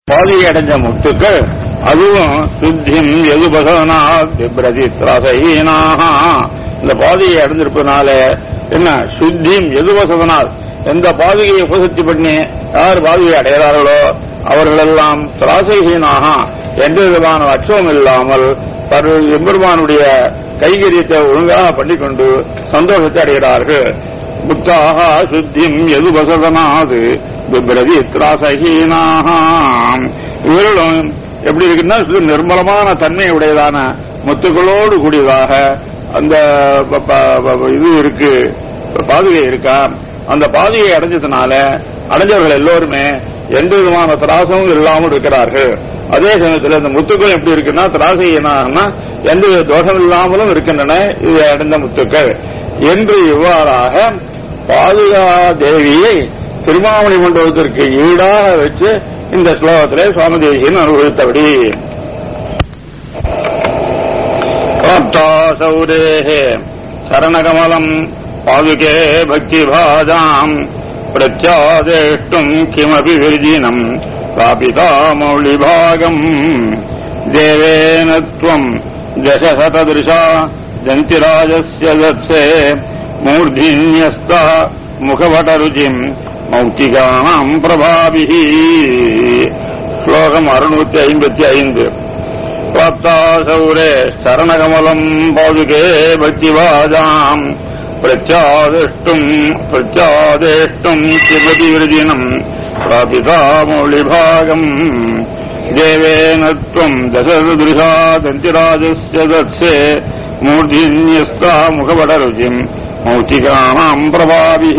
பாதியை அடைஞ்ச முத்துக்கள் அதுவும் சுத்திம் எதுபகனா விப்ரதி திராசைனாக இந்த பாதியை அடைஞ்சிருப்பதனால என்ன சுத்திம் எதுவசதனால் எந்த பாதுகையை உபசக்தி பண்ணி யார் பாதுகையை அடைகிறார்களோ அவர்களெல்லாம் திராசைகீனாக எந்த விதமான அச்சம் இல்லாமல் தர்கள் எம்பெருமானுடைய கைகரியத்தை ஒழுங்காக பண்ணிக்கொண்டு சந்தோஷத்தை அடைகிறார்கள் புத்தாக சுத்திம் எது வசதனாது பிப்ரதி திராசகீனாக இவர்களும் எப்படி இருக்குன்னா சுத்த நிர்மலமான தன்மை உடையதான முத்துக்களோடு கூடியதாக அந்த ப- ப- ப- இது இருக்கு பாதுகை இருக்கா அந்த பாதுகையை அடைஞ்சதுனால அடைஞ்சவர்கள் எல்லோருமே எந்த விதமான திராசமும் இல்லாமல் இருக்கிறார்கள் அதே சமயத்தில் இந்த முத்துக்கள் எப்படி இருக்குன்னா திராசை என்னாகனா எந்த வித தோஷம் இல்லாமலும் இருக்கின்றன இது அடைந்த முத்துக்கள் என்று இவ்வாறாக பாதுகா தேவியை திருமாவளி மண்டபத்திற்கு ஈடாக வச்சு இந்த ஸ்லோகத்திலே சுவாமி தேசியன் அனுபவித்தபடி சௌரேः சரணகமலம் பாதுகே பக்திபாதாம் பிரத்யாதேஷ்டும் கிமபி விர்ஜினம் பிராபிதா மௌளிபாகம் தேவேன त्वम् दशशतदृशा दन्तिराजस्य दत्से मूर्धिन्यस्ता मुखवटरुचिम् मौक्तिकानाम् प्रभाभिः श्लोकम् अरुणूति ऐம்பத்தி ஐந்து प्राप्तासौरे शरणकमलम् पादुके भक्तिवादाम् प्रत्यादेष्टुम् प्रत्यादेष्टुम् चिपति वृजिनम् प्रापिता मौलिभागम् देवेन त्वम् दशदृशा दन्तिराजस्य दत्से मूर्धिन्यस्ता मुखपटरुचिम् मौक्तिकानाम् प्रभाभिः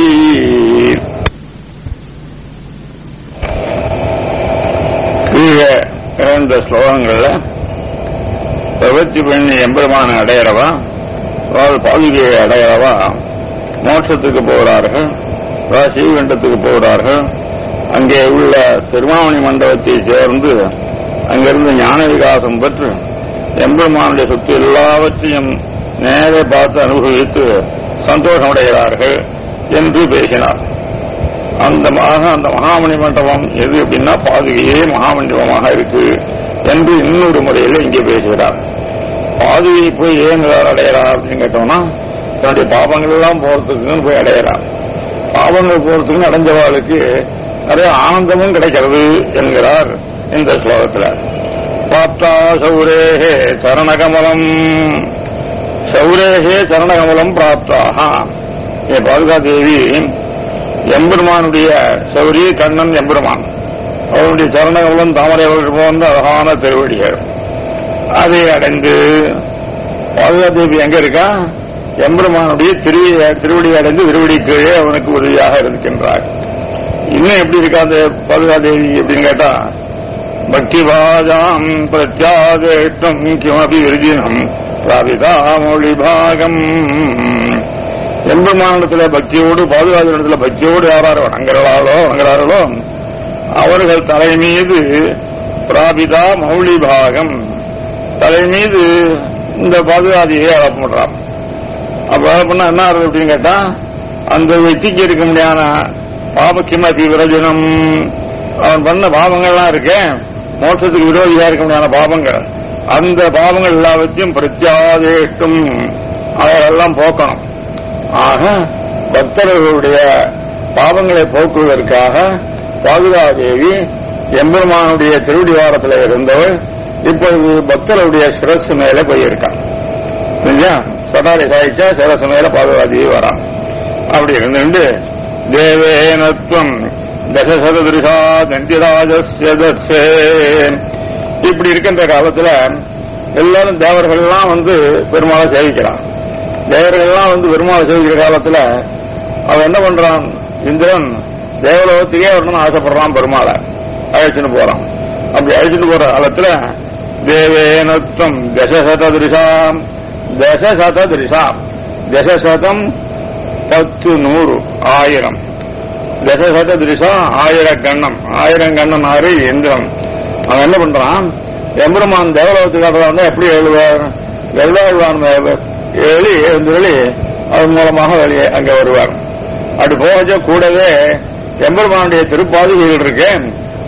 கீழே இந்த ஸ்லோகங்கள்ல பிரவத்தி பண்ணி எம்பெருமான அடையிறவா அதாவது பாதுகையை அடையிறவா மோட்சத்துக்கு போகிறார்கள் அதாவது ஸ்ரீகண்டத்துக்கு போகிறார்கள் அங்கே உள்ள திருமாவணி மண்டபத்தை சேர்ந்து அங்கிருந்து ஞான விகாசம் பெற்று எம்பெருமானுடைய சொத்து எல்லாவற்றையும் நேரே பார்த்து அனுபவித்து சந்தோஷமடைகிறார்கள் என்று பேசினார் அந்த ஆக அந்த மகாமணி மண்டபம் எது அப்படின்னா பாதுகையே மகாமண்டபமாக இருக்கு என்று இன்னொரு முறையில் இங்கே பேசுகிறார் பாதுகையை போய் ஏன் இவர் அடையிறார் அப்படின்னு கேட்டோம்னா தன்னுடைய பாபங்கள் எல்லாம் போறதுக்குன்னு போய் அடையிறார் பாவங்கள் போறதுக்குன்னு அடைஞ்சவாளுக்கு நிறைய ஆனந்தமும் கிடைக்கிறது என்கிறார் இந்த ஸ்லோகத்தில் பாப்தா சௌரேகே சரணகமலம் சௌரேகே சரணகமலம் பிராப்தாக ஏ பாதுகா தேவி எம்பெருமானுடைய சௌரி கண்ணன் எம்பெருமான் அவருடைய சரணங்களும் தாமரை அவர்கள் போன்ற அழகான திருவடிகள் அதை அடைந்து பாதுகா தேவி எங்க இருக்கா எம்பெருமானுடைய திருவியை திருவடியை அடைந்து திருவடி கீழே அவனுக்கு உதவியாக இருக்கின்றார் இன்னும் எப்படி இருக்கா அந்த பாதுகா தேவி அப்படின்னு கேட்டா பக்திவாதாம் பிரத்யாதேஷ்டம் கிமபி விருதினம் பிராபிதா மொழி பாகம் எம்பெருமானத்துல பக்தியோடு பாதுகாப்பு பக்தியோடு யாரார் வணங்குகிறார்களோ வணங்குகிறார்களோ அவர்கள் தலை மீது பிராபிதா மௌலி பாகம் தலை மீது இந்த பாதுகாதியை அழப்பண்றான் அப்ப பண்ணா என்ன ஆகுது அப்படின்னு கேட்டா அந்த வெற்றிக்கு இருக்க முடியாத பாபக்கிமதி விரஜனம் அவன் பண்ண பாவங்கள்லாம் இருக்கு மோட்சத்துக்கு விரோதியா இருக்க முடியாத பாவங்கள் அந்த பாவங்கள் எல்லாவற்றையும் பிரத்யாதேஷ்டும் அதையெல்லாம் போக்கணும் ஆக பக்தர்களுடைய பாவங்களை போக்குவதற்காக பாதுகாதேவி எம்பெருமானுடைய திருவடிவாரத்தில் இருந்தவள் இப்பொழுது பக்தருடைய சிரசு மேல போயிருக்கான் சரியா சடாரி சாய்ச்சா சிரசு மேல பாதுகாதேவி வரான் அப்படி இருந்துட்டு தேவேனத்வம் தசசததிருஷா தண்டிராஜஸ்ய தத்சே இப்படி இருக்கின்ற காலத்துல எல்லாரும் தேவர்கள்லாம் வந்து பெருமாளை சேவிக்கிறான் தேவர்கள்லாம் வந்து பெருமாளை சேவிக்கிற காலத்துல அவன் என்ன பண்றான் இந்திரன் தேவலோகத்துக்கே வரணும்னு ஆசைப்படுறான் பெருமாளை அழைச்சிட்டு போறான் அப்படி அழைச்சிட்டு போற காலத்துல தேவேனத்வம் தசசத திருஷாம் தசசத திருஷாம் தசசதம் பத்து நூறு ஆயிரம் தசசத திருஷம் ஆயிரம் கண்ணம் ஆயிரம் கண்ணன் ஆறு இந்திரன் அவன் என்ன பண்றான் எம்பெருமான் தேவலோகத்துக்காக வந்தா எப்படி எழுதுவார் வெள்ளாழ்வான் ஏழி எழுந்து அதன் மூலமாக வெளியே அங்க வருவார் அப்படி போக கூடவே எம்பெருமானுடைய திருப்பாதுகைகள் இருக்கு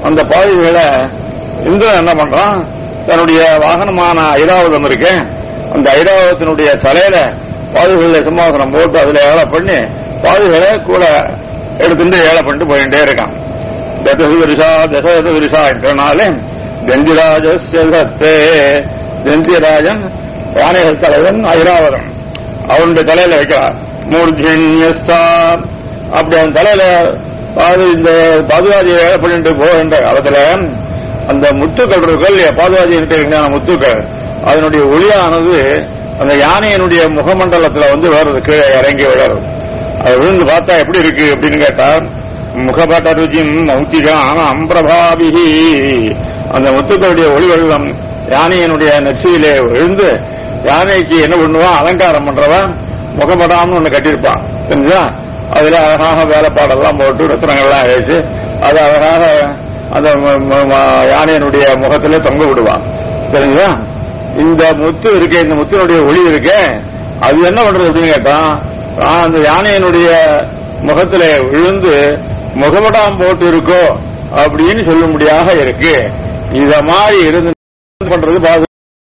அந்த பாதுகளை இந்திரன் என்ன பண்றான் தன்னுடைய வாகனமான ஐராவதம் இருக்கு அந்த ஐராவதத்தினுடைய தலையில பாதுகளை சிம்மாசனம் போட்டு அதுல ஏழை பண்ணி பாதுகளை கூட எடுத்துட்டு ஏழை பண்ணிட்டு போயிட்டே இருக்கான் தசவிரிசா தசவிரிசா என்றனாலே கந்திராஜே கந்திராஜன் யானைகள் தலைவன் ஐராவதம் அவனுடைய தலையில வைக்கிறார் மூர்ஜன்யஸ்தா அப்படி அவன் தலையில பாது இந்த பாதுகாதியை ஏழை பண்ணிட்டு போகின்ற காலத்துல அந்த முத்துக்கள் இருக்கு இல்லையா பாதுகாதி முத்துக்கள் அதனுடைய ஒளியானது அந்த யானையினுடைய முகமண்டலத்துல வந்து வருது கீழே இறங்கி விழறது அது விழுந்து பார்த்தா எப்படி இருக்கு அப்படின்னு கேட்டா முகபட்ட ருஜிம் மௌத்திகான அம்பிரபாபிகி அந்த முத்துக்களுடைய ஒளி வெள்ளம் யானையினுடைய நெற்றியிலே விழுந்து யானைக்கு என்ன பண்ணுவான் அலங்காரம் பண்றவன் முகப்படாமனு ஒண்ணு கட்டியிருப்பான் தெரிஞ்சா அதுல அழகாக வேலைப்பாடெல்லாம் போட்டு ரத்னங்கள்லாம் வச்சு அது அழகாக அந்த ம- ம- ம- யானையினுடைய முகத்திலே தொங்க விடுவான் தெரியுதா இந்த முத்து இருக்கே இந்த முத்தினுடைய ஒளி இருக்கே அது என்ன பண்றது அப்படின்னு கேட்டா ஆஹ், அந்த யானையினுடைய முகத்துல விழுந்து முகமடாம் போட்டு இருக்கோ அப்படின்னு சொல்லும்படியாக இருக்கு இத மாதிரி இருந்து பண்றது பாது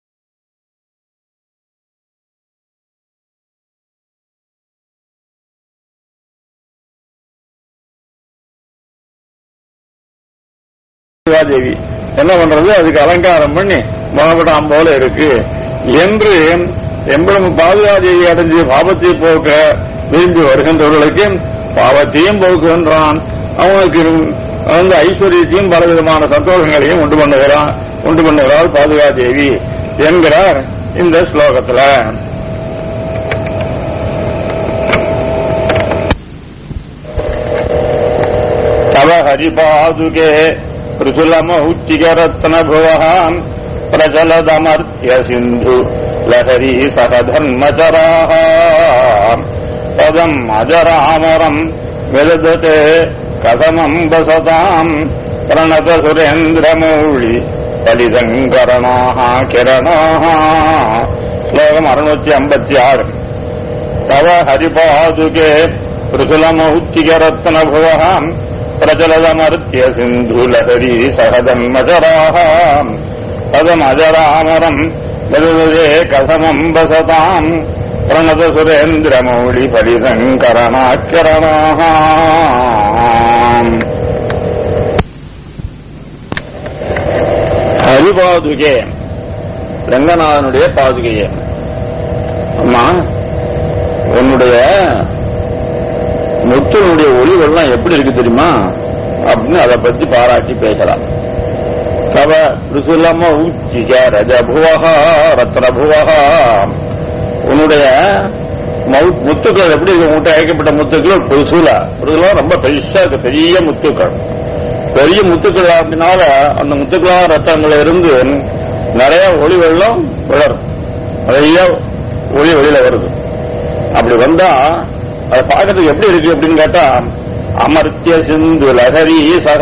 தேவி என்ன பண்றது அதுக்கு அலங்காரம் பண்ணி முகப்படாம் போல இருக்கு என்று எம்பளம் பாதுகாதேவி அடைஞ்சு பாவத்தை போக்க விரும்பி வருகின்றவர்களுக்கு பாவத்தையும் போக்குகின்றான் அவனுக்கு வந்து ஐஸ்வர்யத்தையும் பலவிதமான சந்தோஷங்களையும் உண்டு பண்ணுகிறான் உண்டு பண்ணுகிறார் பாதுகாதேவி என்கிறார் இந்த ஸ்லோகத்துல तव हरिपादुके पृथुलमौक्तिकरत्नभुवः प्रचलदमर्त्य सिन्धु लहरी सह धर्मचराः पदम् अजरामरम् विदधते कथमम् वसताम् प्रणत सुरेन्द्रमौळि फलितङ्करणाः किरणाः श्लोकम् अरुणूति अम्बति आറ് तव हरिपादुके पृथुलमौक्तिकरत्नभुवः प्रचलदमर्त्य सिन्धुलहरी सहजन्मचराः पदमजरामरम् यदुदे कथमम् वसताम् प्रणत सुरेन्द्रमौळि फलिसङ्करणाकिरणाः ஹரிபாதுகே ரங்கநாதனுடைய பாதுகையே அம்மா உன்னுடைய முத்தினுடைய ஒளிவெல்லாம் எப்படி இருக்கு தெரியுமா அப்படின்னு அதை பத்தி பாராட்டி பேசலாம் தவ ருசுலம உச்சிக ரஜபுவகா ரத்னபுவகா உன்னுடைய மௌ- முத்துக்கள் எப்படி இருக்கு உங்கள்கிட்ட அழைக்கப்பட்ட முத்துக்கள் புதுசுல புதுசுல ரொம்ப பெருசா இருக்கு பெரிய முத்துக்கள் பெரிய முத்துக்கள் அப்படின்னால அந்த முத்துக்களா ரத்தங்கள்ல இருந்து நிறைய ஒளி வெள்ளம் விளரும் நிறைய ஒளி வெளியில வருது அப்படி வந்தா அதை பார்க்கறதுக்கு எப்படி இருக்கு அப்படின்னு கேட்டா அமர்த்திய சிந்து லகரி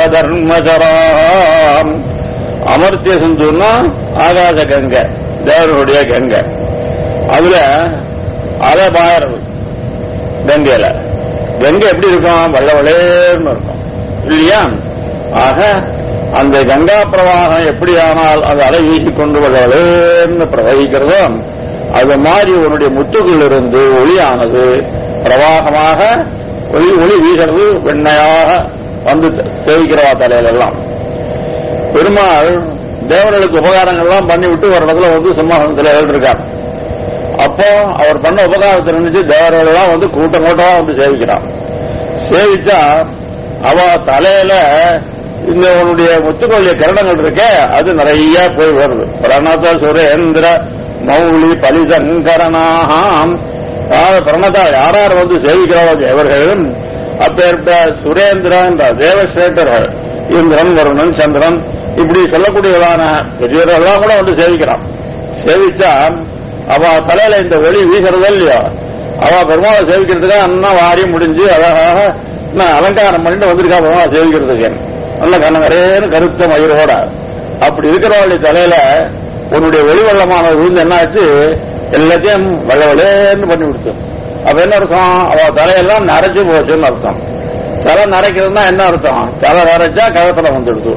சகதர்மஜராம் அமர்த்திய சிந்துன்னா ஆகாச கங்கை தேவனுடைய கங்கை அதுல அலை பாயறது கங்கையில கங்கை எப்படி இருக்கும் வெள்ள வெளேர்னு இருக்கும் இல்லையா ஆக அந்த கங்கா பிரவாகம் எப்படி ஆனால் அது அலை வீசிக் கொண்டு வெள்ள வெளேர்னு பிரவகிக்கிறதோ அது மாதிரி உன்னுடைய முத்துக்குள் இருந்து ஒளியானது பிரவாகமாக ஒளி ஒளி வீசுறது வெண்மையாக வந்து சேவிக்கிறவா தலையில எல்லாம் பெருமாள் தேவர்களுக்கு உபகாரங்கள்லாம் பண்ணி விட்டு ஒரு இடத்துல வந்து சிம்மாசனத்தில் எழுதிருக்கார் அப்போ அவர் பண்ண உபகாரத்தை நினைச்சு தேவர்கள் எல்லாம் வந்து கூட்டம் கூட்டமா வந்து சேவிக்கிறான் சேவிச்சா அவ தலையில இந்த உன்னுடைய முத்துக்கொள்ளிய கரணங்கள் இருக்கே அது நிறைய போய் வருது பிரணத சுரேந்திர மௌலி பலிசங்கரனாகாம் அதாவது பிரணதா யார் யார் வந்து சேவிக்கிறாரோ தேவர்கள் அப்பேற்ப சுரேந்திரன் தேவசேட்டர்கள் இந்திரன் வருணன் சந்திரன் இப்படி சொல்லக்கூடியவளான பெரியவர்கள்லாம் கூட வந்து சேவிக்கிறான் சேவிச்சா அவ தலையில இந்த ஒளி வீசுறதோ இல்லையோ அவ பெருமாளை சேவிக்கிறதுக்கு அண்ணா வாரி முடிஞ்சு அழகாக நான் அலங்காரம் பண்ணிட்டு வந்திருக்கா பெருமாளை சேவிக்கிறதுக்கு நல்ல கண்ணங்கரேன்னு கருத்த மயிரோட அப்படி இருக்கிறவளுடைய தலையில உன்னுடைய ஒளி வெள்ளமான விழுந்து என்னாச்சு எல்லாத்தையும் வெள்ள வெள்ளேன்னு பண்ணி விடுத்து அப்ப என்ன அர்த்தம் அவ தலையெல்லாம் நரைச்சு போச்சுன்னு அர்த்தம் தலை நரைக்கிறதுனா என்ன அர்த்தம் தலை நரைச்சா கழுத்துல வந்துடுது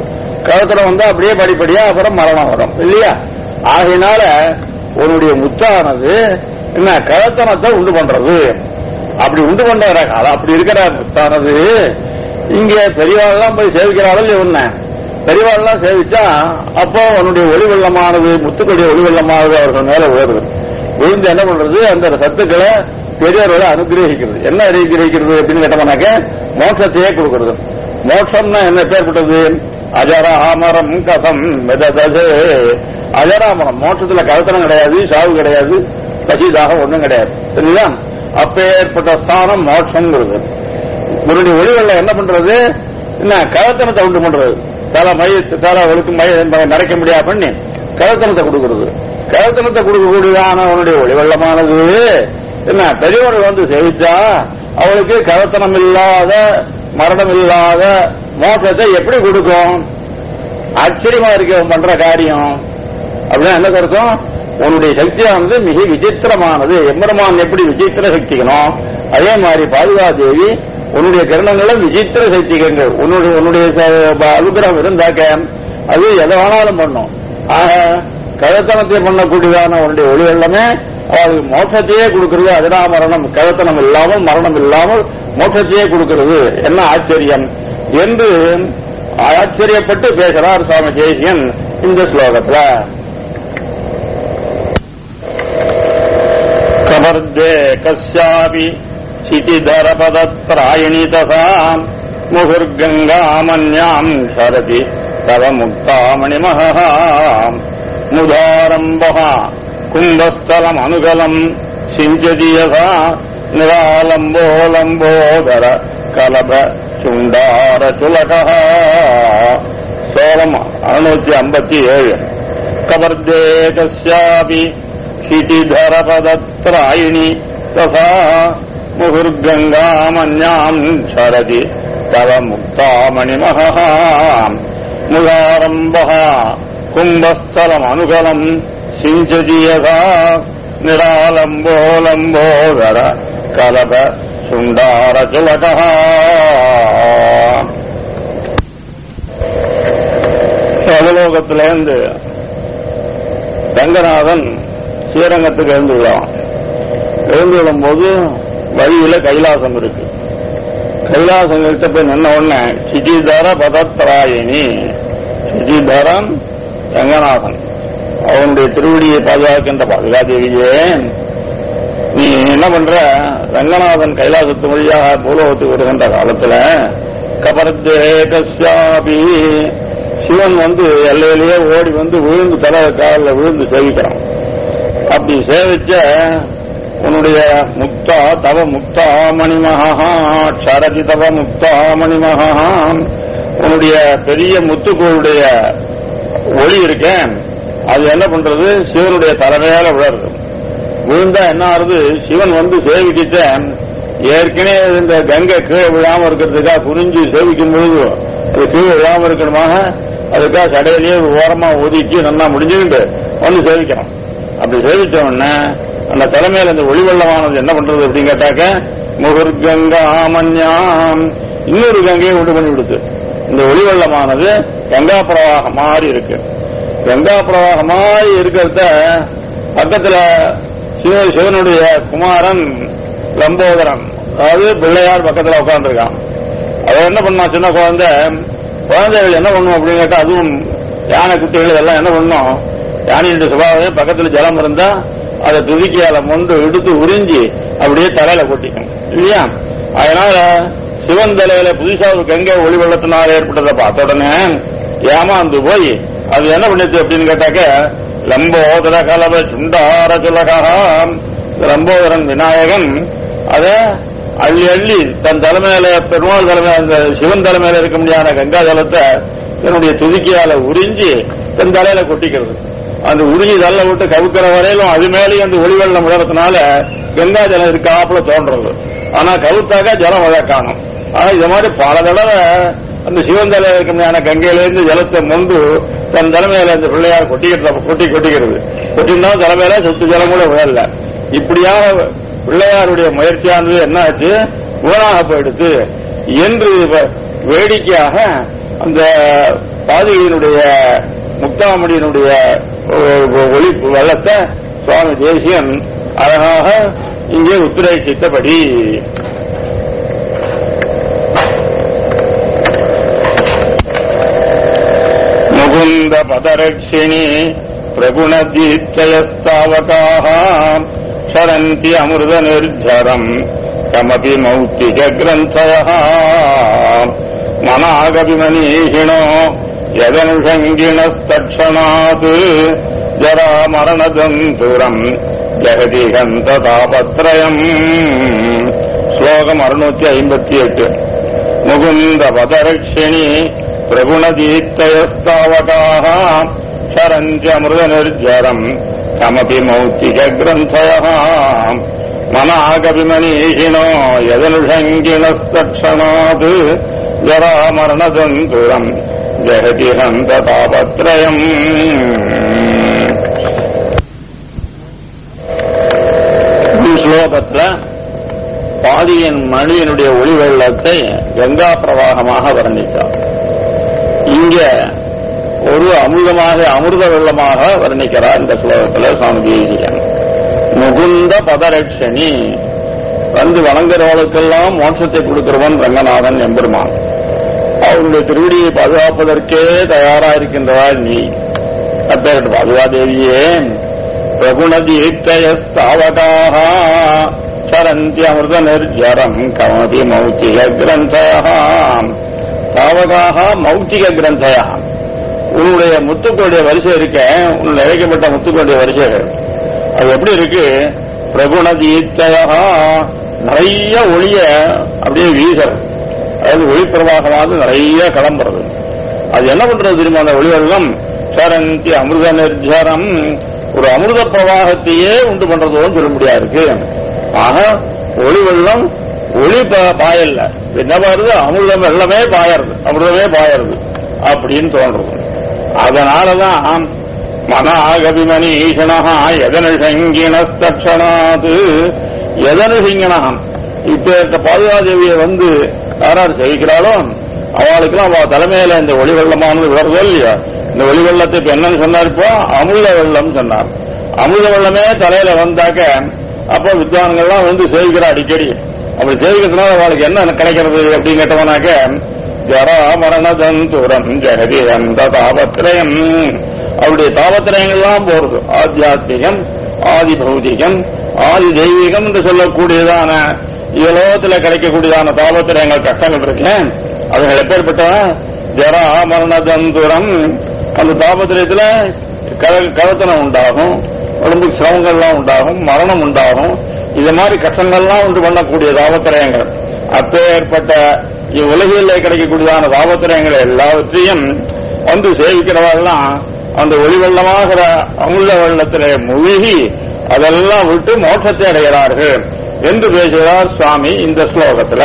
கழுத்தனம் வந்தா அப்படியே படிப்படியா அப்புறம் மரணம் வரும் இல்லையா ஆகையினால உன்னுடைய முத்தானது என்ன கழுத்தனத்தை உண்டு பண்றது அப்படி உண்டு பண்ற அது அப்படி இருக்கிற முத்தானது இங்க பெரியவாள்லாம் போய் சேவிக்கிறாள் இவன பெரியவாள்லாம் சேவிச்சா அப்போ உன்னுடைய ஒளி வெள்ளமானது முத்துக்களுடைய ஒளி வெள்ளமானது அவர்கள் மேல ஓடுது விழுந்து என்ன பண்றது அந்த சத்துக்களை பெரியவர்களை அனுகிரகிக்கிறது என்ன அனுகிரகிக்கிறது அப்படின்னு கேட்டோம்னாக்க மோட்சத்தையே கொடுக்கிறது மோட்சம்னா என்ன பேர்பட்டது அஜராமரம் கசம் மெததது அஜராமரம் மோட்சத்துல கழுத்தனம் கிடையாது சாவு கிடையாது பசிதாக ஒண்ணும் கிடையாது சரிங்களா அப்பேற்பட்ட ஸ்தானம் மோட்சம்ங்கிறது உன்னுடைய ஒளிவெள்ள என்ன பண்றது என்ன கழுத்தனத்தை உண்டு பண்றது தலை மைய தலை ஒழுக்கு மைய நடக்க முடியாது பண்ணி கழுத்தனத்தை கொடுக்கிறது கழுத்தனத்தை கொடுக்கக்கூடியதான அவனுடைய ஒளிவெள்ளமானது என்ன பெரியவர்கள் வந்து சேவிச்சா அவளுக்கு கழுத்தனம் இல்லாத மரணம் இல்லாத மோட்சத்தை எப்படி கொடுக்கும் ஆச்சரியமா இருக்க அவன் பண்ற காரியம் அப்படின்னா என்ன கருத்தம் உன்னுடைய சக்தியானது மிக விசித்திரமானது எம்பெருமான் எப்படி விசித்திர சக்திக்கணும் அதே மாதிரி பாதுகா தேவி உன்னுடைய கிரணங்களை விசித்திர சக்திகள் உன்னுடைய உன்னுடைய ச- அனுகிரகம் இருந்தாக்க அது எதை வேணாலும் பண்ணும் ஆக கழத்தனத்தை பண்ணக்கூடியதான உன்னுடைய ஒளி வெள்ளமே அவளுக்கு மோட்சத்தையே கொடுக்கிறது அதனா மரணம் கழத்தனம் இல்லாமல் மரணம் இல்லாமல் மோட்சத்தையே கொடுக்கிறது என்ன ஆச்சரியம் என்று ஆச்சரியப்பட்டு பேசுறார் சுவாமி தேசியன் இந்த ஸ்லோகத்துல கபர்தே கஸ்யாபி சிதிதரபதத்ராயணி தசா முகுர்கங்காமன்யாம் சரதி தவ முக்தாமணிமஹ முதாரம்பः கும்பஸ்தலமனுகலம் சிஞ்சதி யதா நிராலம்போலம்போதர கலப சுண்டார சுலகः சோளம் அறுநூத்தி ஐம்பத்தி ஏழு கபர்தே கஸ்யாபி क्षितिधरपदत्रायिणि तथा मुहुर्गङ्गामन्याम् शरदि तव मुक्तामणिमहः मुदारम्भः कुम्भस्थलमनुगलम् सिञ्चति यथा निरालम्बोलम्बोदर कलप सुण्डारचुलकः சகலோகத்திலேருந்து ரங்கநாதன் ஸ்ரீரங்கத்துக்கு எழுந்து விழாம் எழுந்து விழும்போது வழியில கைலாசம் இருக்கு கைலாசம் கிட்ட போய் நின்ன உடனே சிஜிதர பதத்ராயினி சிஜிதரன் ரங்கநாதன் அவனுடைய திருவடியை பாதுகாக்கின்ற பாதுகாதேவியே நீ என்ன பண்ற ரங்கநாதன் கைலாசத்து வழியாக பூலோகத்துக்கு வருகின்ற காலத்துல கபர்தே கஸ்யாபி சிவன் வந்து எல்லையிலேயே ஓடி வந்து விழுந்து தலை காலில் விழுந்து சேவிக்கிறான் அப்படி சேவிச்ச உன்னுடைய முக்தா தவ முக்தா மணிமகா சரதி தவ முக்தா மணிமகா உன்னுடைய பெரிய முத்துக்களுடைய ஒளி இருக்கேன் அது என்ன பண்றது சிவனுடைய தலைமையால விழருது விழுந்தா என்ன ஆறுது சிவன் வந்து சேவிக்கிட்ட ஏற்கனவே இந்த கங்கை கீழே விழாம இருக்கிறதுக்காக புரிஞ்சு சேவிக்கும் பொழுது அது கீழே விழாம இருக்கணுமாக அதுக்காக கடையிலேயே ஒரு ஓரமா ஒதுக்கி நல்லா முடிஞ்சுக்கிட்டு வந்து சேவிக்கணும் அப்படி சேவிச்ச உடனே அந்த தலைமையில இந்த ஒளிவெள்ளமானது என்ன பண்றது அப்படின்னு கேட்டாக்க முகுர்கங்காமன்யாம் இன்னொரு கங்கையை உண்டு பண்ணி விடுத்து இந்த ஒளிவெள்ளமானது கங்கா பிரவாகம் மாதிரி இருக்கு கங்கா பிரவாகம் மாதிரி இருக்கிறத பக்கத்துல சிவ சிவனுடைய குமாரன் லம்போதரன் அதாவது பிள்ளையார் பக்கத்துல உட்காந்துருக்கான் அவன் என்ன பண்ணான் சின்ன குழந்தை குழந்தைகள் என்ன பண்ணும் அப்படின்னு கேட்டா அதுவும் யானை குட்டிகள் இதெல்லாம் என்ன பண்ணும் யானையுடைய சுபாவம் பக்கத்துல ஜலம் இருந்தா அதை துதிக்கியால மொண்டு எடுத்து உறிஞ்சி அப்படியே தலையில கொட்டிக்கும் இல்லையா அதனால சிவன் தலையில புதுசா ஒரு கங்கை ஒளி வெள்ளத்தினால் ஏற்பட்டதை பார்த்த உடனே ஏமாந்து போய் அது என்ன பண்ணுச்சு அப்படின்னு கேட்டாக்க லம்போதர கலவ சுண்டார சுலகம் லம்போதரன் விநாயகன் அத அள்ளி அள்ளி தன் தலைமையில பெருமாள் தலைமையில அந்த சிவன் தலைமையில இருக்க முடியாத கங்கா ஜலத்தை தன்னுடைய துதிக்கையால உறிஞ்சி தன் தலையில கொட்டிக்கிறது அந்த உறிஞ்சி தள்ள விட்டு கவுக்கிற வரையிலும் அது மேலேயும் அந்த ஒளிவெள்ளம் விழறதுனால கங்கா ஜலம் இருக்காப்புல தோன்றது ஆனா கவுத்தாக்கா ஜலம் வழ காணும் ஆனா இது மாதிரி பல தடவை அந்த சிவன் தலையில இருக்க முடியாத கங்கையிலிருந்து ஜலத்தை மொண்டு தன் தலைமையில அந்த பிள்ளையார் கொட்டிக்கிட்டு கொட்டி கொட்டிக்கிறது கொட்டிருந்தாலும் தலைமையில சொத்து ஜலம் கூட விழல இப்படியாக பிள்ளையாருடைய முயற்சியானது என்ன ஆச்சு வீணாக போயிடுச்சு என்று வ- வேடிக்கையாக அந்த பாதிகளினுடைய முக்தாமணியினுடைய ஒ- ஒளி வெள்ளத்தை சுவாமி தேசியன் அழகாக இங்கே உத்திரேசித்தபடி முகுந்த பதரட்சிணி பிரகுணதீச்சயஸ்தாவகாः சரந்தி அமிர்த நிர்ஜரம் கமபி மௌத்திக கிரந்தயः மனாகபிமனீஷிணோ யதனுஷங்கிணஸ்தட்சணாத் ஜரா மரணதந்தூரம் ஜெகதிகந்த தாபத்ரயம் ஸ்லோகம் அறுநூத்தி ஐம்பத்தி எட்டு முகுந்த பதரட்சிணி பிரகுணதீர்த்தயஸ்தாவகாः சரஞ்சமிருத நிர்ஜரம் கமபி மௌத்திக கிரந்தயः மனாகபிமனீஷிணோ யதனுஷங்கிணஸ்தட்சணாத் ஜரா மரணதந்தூரம் ஜெகதி ஹந்த தாபத்ரயம் ஸ்லோகத்துல பாதியின் மணியினுடைய ஒளி வெள்ளத்தை கங்கா பிரவாகமாக வர்ணித்தார் இங்க ஒரு அமிர்தமாக அமிர்த வெள்ளமாக வர்ணிக்கிறார் இந்த ஸ்லோகத்துல சுவாமி தேசிகன் முகுந்த பதரட்சணி வந்து வணங்குறவர்களுக்கெல்லாம் மோட்சத்தை கொடுக்கிறவன் ரங்கநாதன் எம்பெருமான் அவருடைய திருவடியை பாதுகாப்பதற்கே தயாரா இருக்கின்றவாள் நீ அப்பேரட்டு பாதுகாதேவியே பிரகுணதீர்த்தயஸ்தாவகாக சரந்தி அமிர்த நிர்ஜரம் கமதி மௌத்திக கிரந்தயா தாவகாக மௌத்திக கிரந்தயா உன்னுடைய முத்துக்களுடைய வரிசை இருக்க உன் இழைக்கப்பட்ட முத்துக்களுடைய வரிசைகள் அது எப்படி இருக்கு பிரகுணதீர்த்தயா நிறைய ஒளிய அப்படியே வீசல் அதாவது ஒளி பிரவாகமாக நிறைய கிளம்புறது அது என்ன பண்றது தெரியுமா அந்த ஒளி வெள்ளம் சரந்தி அமிர்த நிர்ஜரம் ஒரு அமிர்த பிரவாகத்தையே உண்டு பண்றதோன்னு சொல்ல முடியாது இருக்கு ஆக ஒளி வெள்ளம் ஒளி ப- பாயல்ல என்ன பாருது அமிர்தம் வெள்ளமே பாயறது அமிர்தமே பாயறது அப்படின்னு தோன்றது அதனாலதான் மன ஆகபிமணி ஈசனஹா எதனுஷங்கிணஸ்தட்சணாது எதனுஷிங்கனகம் இப்ப பாதுகாதேவியை வந்து யாரார் செய்கிறாளோ அவளுக்கெல்லாம் அவ தலைமையில இந்த ஒளி வெள்ளமானது வருதோ இல்லையா இந்த ஒளி வெள்ளத்தை இப்ப என்னன்னு சொன்னார் இப்போ அமிர்த வெள்ளம் சொன்னார் அமிர்த வெள்ளமே தலையில வந்தாக்க அப்போ வித்வான்கள்லாம் வந்து சேவிக்கிறா அடிக்கடி அப்படி சேவிக்கிறதுனால அவளுக்கு என்ன கிடைக்கிறது அப்படின்னு கேட்டவனாக்க ஜரா மரணதந்தூரம் ஜெகதி அந்த தாபத்திரயம் அவருடைய தாபத்திரயங்கள்லாம் போறது ஆத்தியாத்மிகம் ஆதி பௌதிகம் ஆதி தெய்வீகம் என்று சொல்லக்கூடியதான இலோகத்தில் கிடைக்கக்கூடியதான தாபத்திரயங்கள் கஷ்டங்கள் இருக்கு அதுகள் எப்பேற்பட்டவன் ஜரா மரணதந்தூரம் அந்த தாபத்திரயத்துல க- கலத்தனம் உண்டாகும் உடம்புக்கு சிரமங்கள்லாம் உண்டாகும் மரணம் உண்டாகும் இது மாதிரி கஷ்டங்கள்லாம் உண்டு பண்ணக்கூடிய தாபத்திரயங்கள் அப்பேற்பட்ட இவ்வுலகில் கிடைக்கக்கூடியதான தாபத்திரயங்கள் எல்லாவற்றையும் வந்து சேவிக்கிறவெல்லாம் அந்த ஒளி வெள்ளமாகிற அமுள்ள வெள்ளத்திலே மூழ்கி அதெல்லாம் விட்டு மோட்சத்தை அடைகிறார்கள் என்று பேசுகிறார் சுவாமி இந்த ஸ்லோகத்துல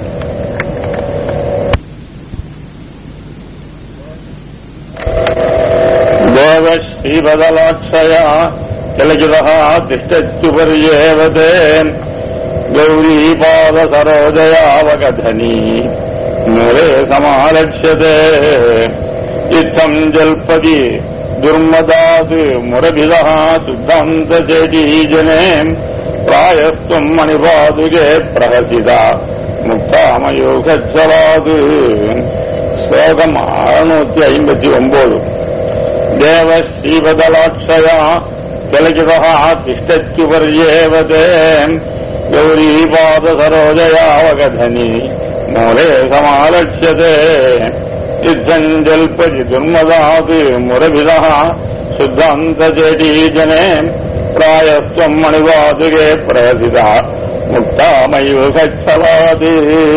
தேவ ஸ்ரீபதலாட்சயா திலகிதா திஷ்டச்சுபர்யேவதே கௌரீபாத சரோஜயாவகதனி மூலே சமாலட்சதே இத்தம் ஜல்பதி துர்மதாது முரபிதா சுத்தாந்த ஜனே பிராயஸ்துவம் மணிபாதுகே பிரகசிதா முக்தாமயோகச்சலாது ஸ்லோகம் அறுநூத்தி ஐம்பத்தி ஒன்பது தேவ ஸ்ரீபதலாட்சயா திலகிதா திஷ்டச்சுபர்யேவதே கௌரீபாத சரோஜயாவகதனி மூலே சமாலட்சதே இத்தஞ்சல்பதி துர்மதாது முரபிதா சுத்தாந்த ஜனே பிராயஸ்துவம் மணிவாதுகே பிரசிதா முக்தாமயுகச்சலாது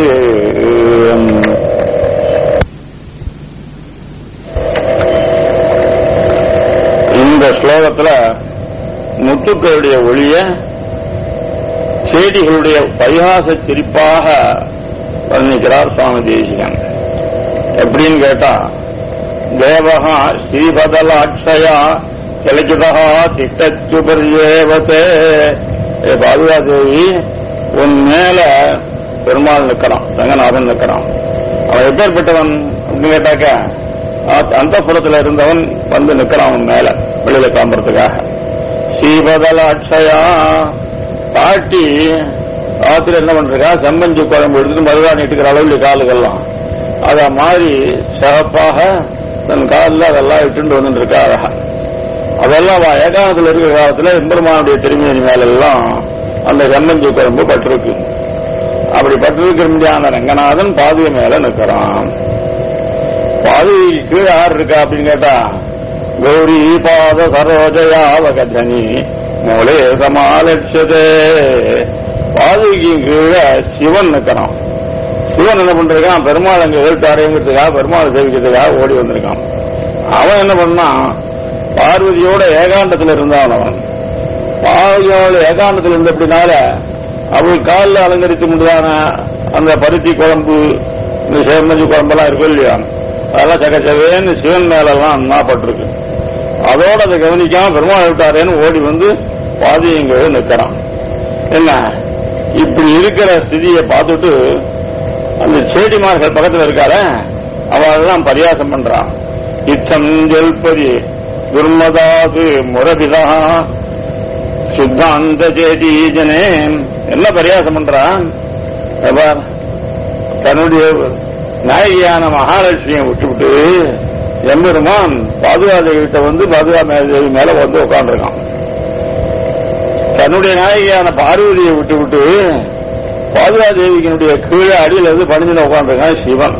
இந்த ஸ்லோகத்துல முத்துக்களுடைய ஒளிய செடிகளுடைய பரிகாச சிரிப்பாக வர்ணிக்கிறார் சுவாமி தேசிகன் எப்படின்னு கேட்டா தேவகா ஸ்ரீபதலாட்சயா செலகிதா திட்டச்சுபர்யேவத்தே ஏ பாதுகாதேவி உன் மேல பெருமாள் நிற்கிறான் ரங்கநாதன் நிற்கிறான் அவன் எப்பேற்பட்டவன் அப்படின்னு கேட்டாக்க அந்த புறத்துல இருந்தவன் வந்து நிக்கிறான் அவன் மேல வெளியில கிளம்புறதுக்காக ஸ்ரீபதலாட்சயா பாட்டி ராத்திரி என்ன பண்றா செம்மஞ்சு குழம்பு எடுத்துட்டு மறுவா நீட்டுக்கிற அளவில் காலுகள்லாம் அத மாதிரி சிறப்பாக தன் காலில் அதெல்லாம் இட்டுண்டு வந்துட்டு இருக்கா அழகா அதெல்லாம் அவ ஏகாந்தத்தில் இருக்கிற காலத்துல எம்பெருமானுடைய திருமணி மேலெல்லாம் அந்த செம்மஞ்சு குழம்பு பட்டிருக்கு அப்படி பட்டிருக்கிற முடியாத ரங்கநாதன் பாதுகை மேல நிற்கிறான் பாதுகை கீழே யார் இருக்கா அப்படின்னு கேட்டா கௌரி பாத சரோஜயாவகதனி மூலே சமாலட்சதே பாதுகைக்கு கீழே சிவன் நிற்கிறான் சிவன் என்ன பண்றான் பெருமாள் அங்க எழுத்தாரைங்கிறதுக்காக பெருமாள் சேவிக்கிறதுக்காக ஓடி வந்திருக்கான் அவன் என்ன பண்ணான் பார்வதியோட ஏகாண்டத்தில் இருந்தான் அவன் பார்வதியோட ஏகாண்டத்தில் இருந்தபடினால அவள் காலில் அலங்கரித்து முன்னதான அந்த பருத்தி குழம்பு இந்த சேமஞ்சி குழம்பெல்லாம் இருக்கும் இல்லையா அதெல்லாம் சகச்சவேன்னு சிவன் மேலெல்லாம் அண்ணாப்பட்டிருக்கு அதோட அதை கவனிக்காம பெருமாள் விட்டாரேன்னு ஓடி வந்து பாதியங்க நிற்கிறான் என்ன இப்படி இருக்கிற ஸ்திதியை பார்த்துட்டு அந்த செடிமார்கள் பக்கத்தில் இருக்கார அவெல்லாம் பரியாசம் பண்றான் இச்சம் ஜெல்பதி துர்மதாது முரபிதா சுத்தாந்த சேதி ஜனே என்ன பரியாசம் பண்றான் பார், தன்னுடைய நாயகியான மகாலட்சுமியை விட்டுவிட்டு எம்பெருமான் பாதுகாதேவிட்ட வந்து பாதுகாதேவி மேல வந்து உட்காந்துருக்கான் தன்னுடைய நாயகியான பார்வதியை விட்டுவிட்டு பாதுகாதேவியினுடைய கீழே அடியில் இருந்து பணிஞ்சுன்னு உட்காந்துருக்கான் சிவன்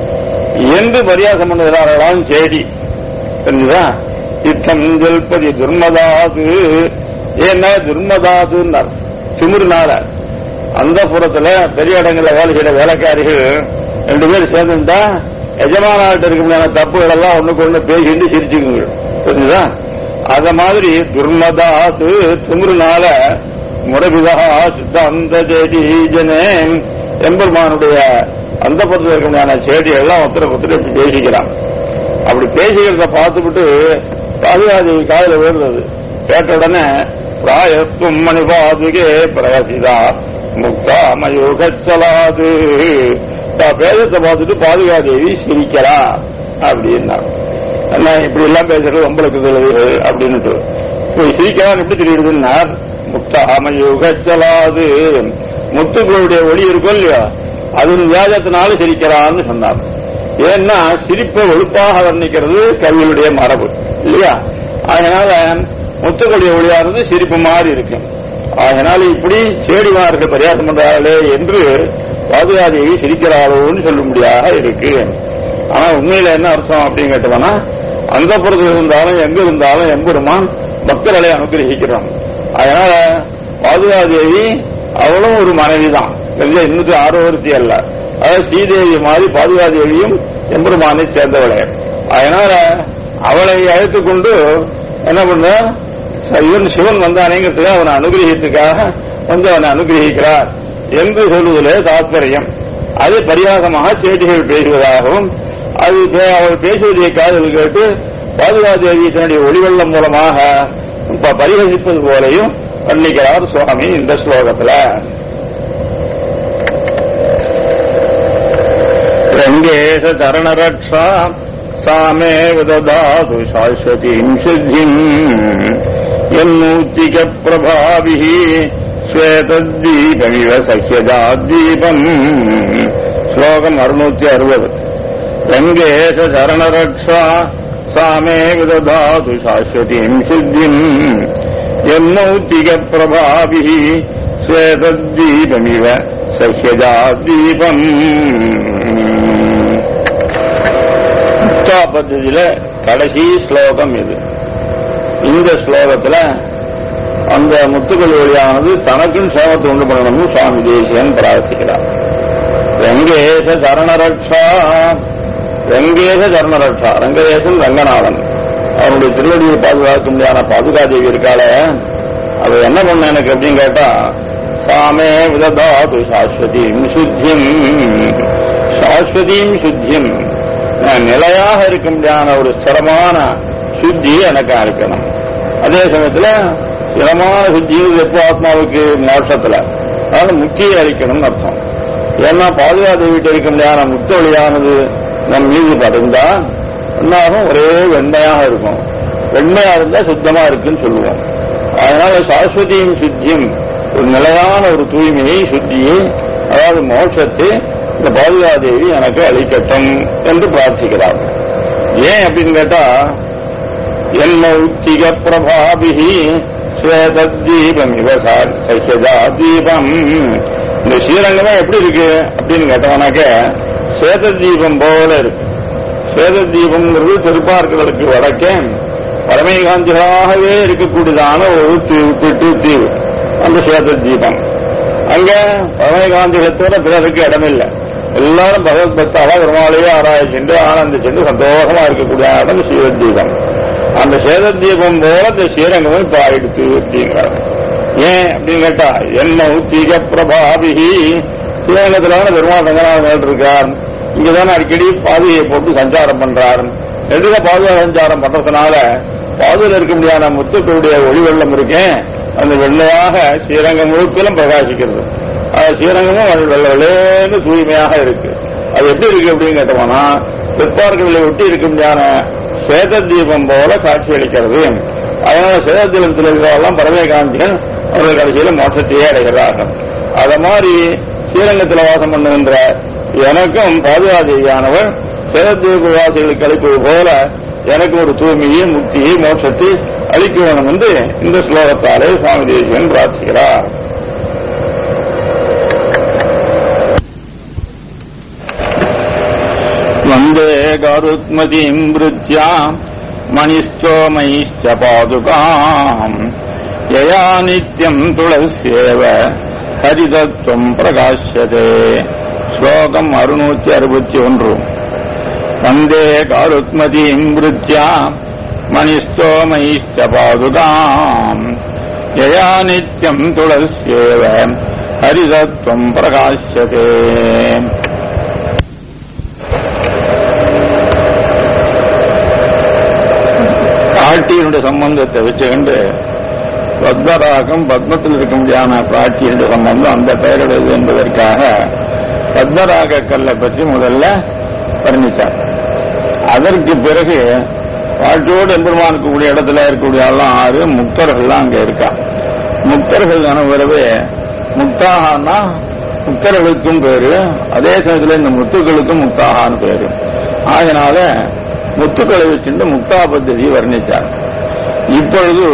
என்று பரியாசம் பண்ணுகிறார்களாம் சேடி தெரிஞ்சுதா இத்தம் ஜெல்பதி துர்மதாது ஏன்னா துர்மதாதுன்னார் திமிருனால அந்த புறத்துல பெரிய இடங்கள்ல வேலை செய்யற வேலைக்காரிகள் ரெண்டு பேர் சேர்ந்துட்டா எஜமானாட்ட இருக்க முடியாத தப்புகள் எல்லாம் ஒண்ணுக்கு ஒண்ணு பேசிட்டு சிரிச்சுக்குங்க தெரிஞ்சுதா அத மாதிரி துர்மதாது திமிருனால முரபிதா சித்தாந்த சேடி ஜனே எம்பெருமானுடைய அந்த பக்கத்தில் இருக்க முடியாத செடி எல்லாம் ஒருத்தரை ஒருத்தர் இப்படி பேசிக்கிறான் அப்படி பேசிக்கிறத பார்த்துவிட்டு பாதுகாதேவி காதல விழுந்தது கேட்ட உடனே பிராயத்தும் மணி பாதுகே பிரகசிதா முக்தா மயோகச்சலாது பேதத்தை பார்த்துட்டு பாதுகாதேவி சிரிக்கிறா அப்படின்னாங்க என்ன இப்படி எல்லாம் பேசுறது உங்களுக்கு தெரியுது அப்படின்னுட்டு இப்ப சிரிக்கிறான் எப்படி தெரியுதுன்னார் முக்தா மயோகச்சலாது முத்துக்களுடைய ஒளி இருக்கும் இல்லையா அதன் வியாஜத்தினால சிரிக்கிறான்னு சொன்னார் ஏன்னா சிரிப்பை ஒழுப்பாக வர்ணிக்கிறது கல்வியுடைய மரபு இல்லையா அதனால முத்துக்களுடைய ஒளியானது சிரிப்பு மாதிரி இருக்கும் அதனால இப்படி சேடிமார்கள் பரியாசம் பண்றார்களே என்று பாதுகாதியை சிரிக்கிறாரோன்னு சொல்லும்படியாக இருக்கு ஆனா உண்மையில என்ன அர்த்தம் அப்படின்னு கேட்டோம்னா அந்த புறத்தில் இருந்தாலும் எங்க இருந்தாலும் எம்பெருமான் பக்தர்களை அனுகிரகிக்கிறான் அதனால பாதுகாதேவி அவளும் ஒரு மனைவி தான் இன்னும் ஆரோவர்த்தி அல்ல அதாவது ஸ்ரீதேவி மாதிரி பாதுகாதேவியும் எம்பெருமானை சேர்ந்தவளே அதனால அவளை அழைத்துக் கொண்டு என்ன பண்ண இவன் சிவன் வந்தானேங்கிறதுக்கு அவனை அனுகிரகத்துக்காக வந்து அவனை அனுகிரகிக்கிறார் என்று சொல்வதிலே தாத்பரியம் அது பரியாசமாக சேட்டிகள் பேசுவதாகவும் அது பே- அவள் பேசுவதை காதல் கேட்டு பாதுகாதேவி தன்னுடைய ஒளிவெள்ளம் மூலமாக ப- பரிகசிப்பது போலையும் வர்ணிக்கிறார் சுவாமி இந்த ஸ்லோகத்துல ரங்கேஷ சரணரக்ஷா சாமேவ ததாது சாஸ்வதீம் சித்திம் என்மூர்த்திக பிரபாபிः ஸ்வேதத்தீபமிவ சஹ்யஜாத்தீபம் ஸ்லோகம் அறுநூத்தி அறுபது ரங்கேஷ சரணரக்ஷா சாமேவ ததாது சாஸ்வதீம் சித்திம் என்மௌத்திக பிரபாபிः ஸ்வேதத்தீபமிவ சஹ்யஜாத்தீபம் முக்தா பద్ధதியில கடைசி ஸ்லோகம் இது இந்த ஸ்லோகத்துல அந்த முத்துக்கள் வழியானது தனக்கும் சேமத்தை உண்டு பண்ணணும்னு சுவாமி தேசியன் பிரார்த்திக்கிறார் ரங்கேச சரணரக்ஷா ரங்கேச சரணரக்ஷா ரங்கதேசன் ரங்கநாதன் அவருடைய திருவடியை பாதுகாக்க முடியாத பாதுகாதேவி இருக்காளே அவ என்ன பண்ண எனக்கு அப்படின்னு கேட்டா சாமே விததாது சாஸ்வதியும் சுத்தியும் சாஸ்வதியும் சுத்தியும் நான் நிலையாக இருக்க முடியாத ஒரு ஸ்திரமான சுத்தி எனக்கு அளிக்கணும் அதே சமயத்துல ஸ்திரமான சுத்தி எப்போ ஆத்மாவுக்கு மோட்சத்துல அதாவது முக்கிய அளிக்கணும்னு அர்த்தம் ஏன்னா பாதுகாத்து வீட்டு இருக்க முடியாத முத்த வழியானது நம் மீது படுந்தா என்னாகும் ஒரே வெண்மையாக இருக்கும் வெண்மையா இருந்தா சுத்தமா இருக்குன்னு சொல்லுவோம் அதனால சாஸ்வதியும் சுத்தியும் ஒரு நிலையான ஒரு தூய்மையை சுத்தியை அதாவது மோட்சத்தை இந்த பாதுகாதேவி எனக்கு அளிக்கட்டும் என்று பிரார்த்திக்கிறார் ஏன் அப்படின்னு கேட்டா என்மௌத்திக பிரபாபிகி ஸ்வேதீபம் இவ சஹ்யதா தீபம் இந்த ஸ்ரீரங்கமே எப்படி இருக்கு அப்படின்னு கேட்டவனாக்க சேத தீபம் போல இருக்கு சேத தீபம்ங்கிறது திருப்பார்க்கடலுக்கு வடக்கே பரமேகாந்திகளாகவே இருக்கக்கூடியதான ஒரு தீவு திட்டு தீவு அந்த சேத தீபம் அங்க பரமேகாந்திகத்தோட பிறருக்கு இடமில்லை எல்லாரும் பகவத் பக்தாவா பெருமாளையே ஆராய்ச்சிண்டு ஆனந்திச்சுண்டு சந்தோஷமா இருக்கக்கூடிய இடம் ஸ்ரீவத்தீபம் அந்த சேதத்தீபம் போல இந்த ஸ்ரீரங்கமும் இப்ப ஆயிடுச்சு அப்படிங்கிறார் ஏன் அப்படின்னு கேட்டா என்ன உத்தீக பிரபாபிகி ஸ்ரீரங்கத்துல பெருமாள் ரங்கநாதன் இருக்கார் இங்கதானே அடிக்கடி பாதையை போட்டு சஞ்சாரம் பண்றார் எதுல பாதுகா சஞ்சாரம் பண்றதுனால பாதையில் இருக்க முடியாத முத்துக்களுடைய ஒளி வெள்ளம் இருக்கேன் அந்த வெள்ளையாக ஸ்ரீரங்கம் முழுப்பிலும் பிரகாசிக்கிறது அது ஸ்ரீரங்கமும் அது வெள்ள வெள்ளேன்னு தூய்மையாக இருக்கு அது எப்படி இருக்கு அப்படின்னு கேட்டோம்னா பிற்பார்களை ஒட்டி இருக்க முடியாத சேத தீபம் போல காட்சி அளிக்கிறது அதனால சேத தீபத்தில் இருக்கிறவெல்லாம் பரமேகாந்திகள் அவர்கள் கடைசியில மோட்சத்தையே அடைகிறார்கள் அத மாதிரி ஸ்ரீரங்கத்தில் வாசம் பண்ணுகின்ற எனக்கும் பாதுகாதேவியானவர் சேதத்தீப வாசிகளுக்கு அளிப்பது போல எனக்கு ஒரு தூய்மையை முக்தியை மோட்சத்தை அளிக்க வேணும் என்று இந்த ஸ்லோகத்தாலே சுவாமி தேசியன் பிரார்த்திக்கிறார் வந்தே கருத்மதிம் விருத்யா மணிஸ்தோமைश्च பாதுகாம் யயா நித்யம் துளசியேவ ஹரிதத்துவம் பிரகாஷ்யதே ஸ்லோகம் அறுநூற்றி அறுபத்தி ஒன்று வந்தே காருத்மதிம் விருத்யா மணிஸ்தோமைश्च பாதுகாம் யயா நித்யம் துளசியேவ ஹரிதத்துவம் பிரகாஷ்யதே பிராட்டியினுடைய சம்பந்தத்தை வச்சுக்கிண்டு பத்மராகம் பத்மத்தில் இருக்க முடியாத பிராட்டியினுடைய சம்பந்தம் அந்த பெயருடையது என்பதற்காக பத்மராக கல்லை பற்றி முதல்ல வர்ணித்தார் அதற்கு பிறகு பாட்டோடு எம்பெருமானுக்கு கூடிய இடத்துல இருக்கக்கூடிய எல்லாம் ஆறு முக்தர்கள்லாம் அங்க இருக்கா முக்தர்கள் அனுபவரவே முக்தாகனா முக்தர்களுக்கும் பேரு அதே சமயத்தில் இந்த முத்துக்களுக்கும் முக்தாகான்னு பேரு ஆகினால முத்துக்களை வச்சுட்டு முக்தா பத்ததி வர்ணித்தார் இப்பொழுது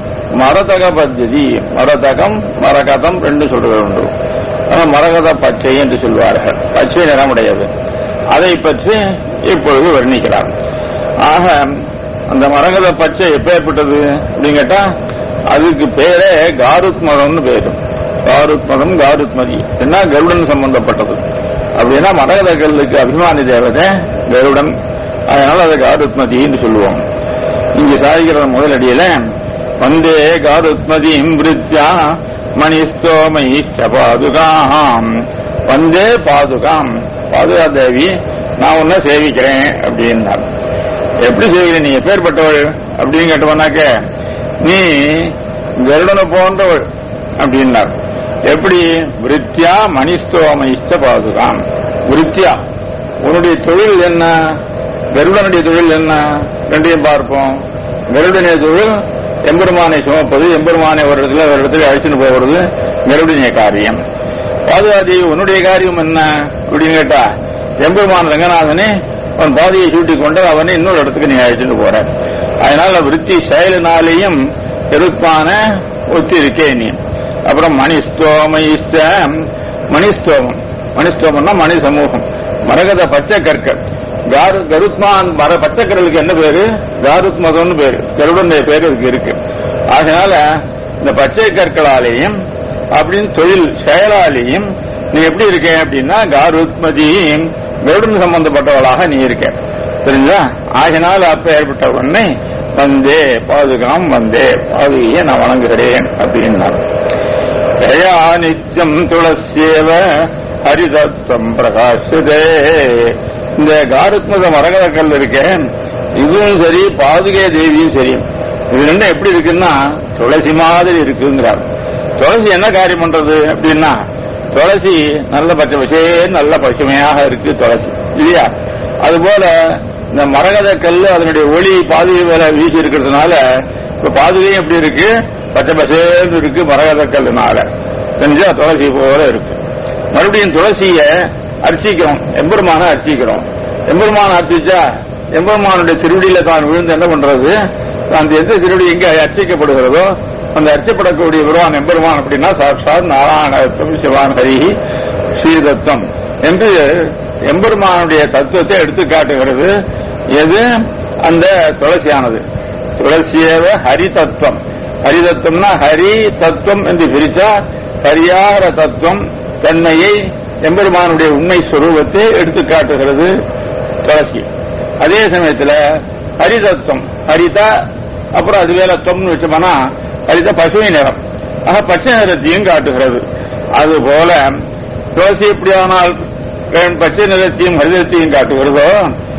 மரதக பத்ததி மரதகம் மரகதம் ரெண்டு சொல்றது உண்டு ஆனால் மரகத பச்சை என்று சொல்வார்கள் பச்சை நிறமுடையது அதை பற்றி இப்பொழுது வர்ணிக்கிறார் ஆக அந்த மரகத பச்சை எப்பேற்பட்டது அப்படின்னு கேட்டா அதுக்கு பேரே காருத்மதம்னு பேரு காருத்மதம் காருத்மதி என்ன கருடன் சம்பந்தப்பட்டது அப்படின்னா மரகத கல்லுக்கு அபிமானி தேவதை கருடன் அதனால அதை காருத்மதின்னு சொல்லுவோம் இங்க சாதிக்கிற முதலடியில வந்தே காருத்மதிம் விருத்யா மணிஸ்தோமை பாதுகாம் வந்தே பாதுகாம் பாதுகா தேவி நான் உன்னை சேவிக்கிறேன் அப்படின்னார் எப்படி சேவிக்கிறேன் நீ எப்பேற்பட்டவள் அப்படின்னு கேட்டவனாக்க நீ கருடனை போன்றவள் அப்படின்னார் எப்படி விருத்தியா மணிஸ்தோமைஷ்ட பாதுகாம் விருத்தியா உன்னுடைய தொழில் என்ன கருடனுடைய தொழில் என்ன ரெண்டையும் பார்ப்போம் கருடனுடைய தொழில் எம்பெருமானை சுமப்பது எம்பெருமானை ஒரு இடத்துல ஒரு இடத்துல அழைச்சிட்டு போகிறது கருடனுடைய காரியம் பாதுகாதி உன்னுடைய காரியம் என்ன அப்படின்னு கேட்டா எம்பெருமான் ரங்கநாதனே அவன் பாதியை சூட்டிக் கொண்டு அவனை இன்னொரு இடத்துக்கு நீ அழைச்சிட்டு போற அதனால விருத்தி செயலினாலேயும் பெருப்பான ஒத்தி இருக்கே நீ அப்புறம் மணிஸ்தோமயிஸ்ட மணிஸ்தோமம் மணிஸ்தோமம்னா மணி சமூகம் மரகத பச்சை கற்கள் காரு கருத்மான் மர பச்சைக்கடலுக்கு என்ன பேரு காருத்மதம்னு பேரு கருடனுடைய பேரு இதுக்கு இருக்கு அதனால இந்த பச்சை கற்களாலேயும் அப்படின்னு தொழில் செயலாலேயும் நீ எப்படி இருக்க அப்படின்னா காருத்மதியும் கருடன் சம்பந்தப்பட்டவளாக நீ இருக்க தெரிஞ்சா ஆகினால் அப்ப ஏற்பட்ட உடனே வந்தே பாதுகாம் வந்தே பாதுகையை நான் வணங்குகிறேன் அப்படின்னா தயா நித்தியம் துளசியவ ஹரிதத்துவம் பிரகாசதே இந்த காருத்மத மரகத கல் இருக்கேன் இதுவும் சரி பாதுகை தேவியும் சரி இது ரெண்டும் எப்படி இருக்குன்னா துளசி மாதிரி இருக்குங்கிறார் துளசி என்ன காரியம் பண்றது அப்படின்னா துளசி நல்ல பச்சை பச்சே நல்ல பசுமையாக இருக்கு துளசி இல்லையா அதுபோல இந்த மரகத கல்லு அதனுடைய ஒளி பாதுகை மேல வீசி இருக்கிறதுனால இப்ப பாதுகையும் எப்படி இருக்கு பச்சை பசேர்னு இருக்கு மரகத கல்லுனால தெரிஞ்சா துளசி போல இருக்கு மறுபடியும் துளசிய அர்ச்சிக்கிறோம் எம்பெருமான அர்ச்சிக்கிறோம் எம்பெருமான அர்ச்சிச்சா எம்பெருமானுடைய திருவடியில தான் விழுந்து என்ன பண்றது அந்த எந்த திருவடி எங்க அர்ச்சிக்கப்படுகிறதோ அந்த அர்ச்சப்படக்கூடிய விருவான் எம்பெருமான் அப்படின்னா சாட்சாத் நாராயணத்துவம் சிவான் ஹரி ஸ்ரீதத்தம் என்று எம்பெருமானுடைய தத்துவத்தை எடுத்து காட்டுகிறது எது அந்த துளசியானது துளசியவ ஹரி தத்துவம் ஹரி தத்துவம்னா ஹரி தத்துவம் என்று பிரித்தா ஹரியார தத்துவம் தன்மையை எம்பெருமானுடைய உண்மை சுரூபத்தை எடுத்து காட்டுகிறது துளசி அதே சமயத்துல ஹரிதத்துவம் ஹரிதா அப்புறம் அது வேலை தொம்னு வச்சோம்னா ஹரித பசுமை நிறம் ஆக பச்சை நிறத்தையும் காட்டுகிறது அதுபோல துளசி எப்படியானால் பச்சை நிறத்தையும் ஹரிதத்தையும் காட்டுகிறதோ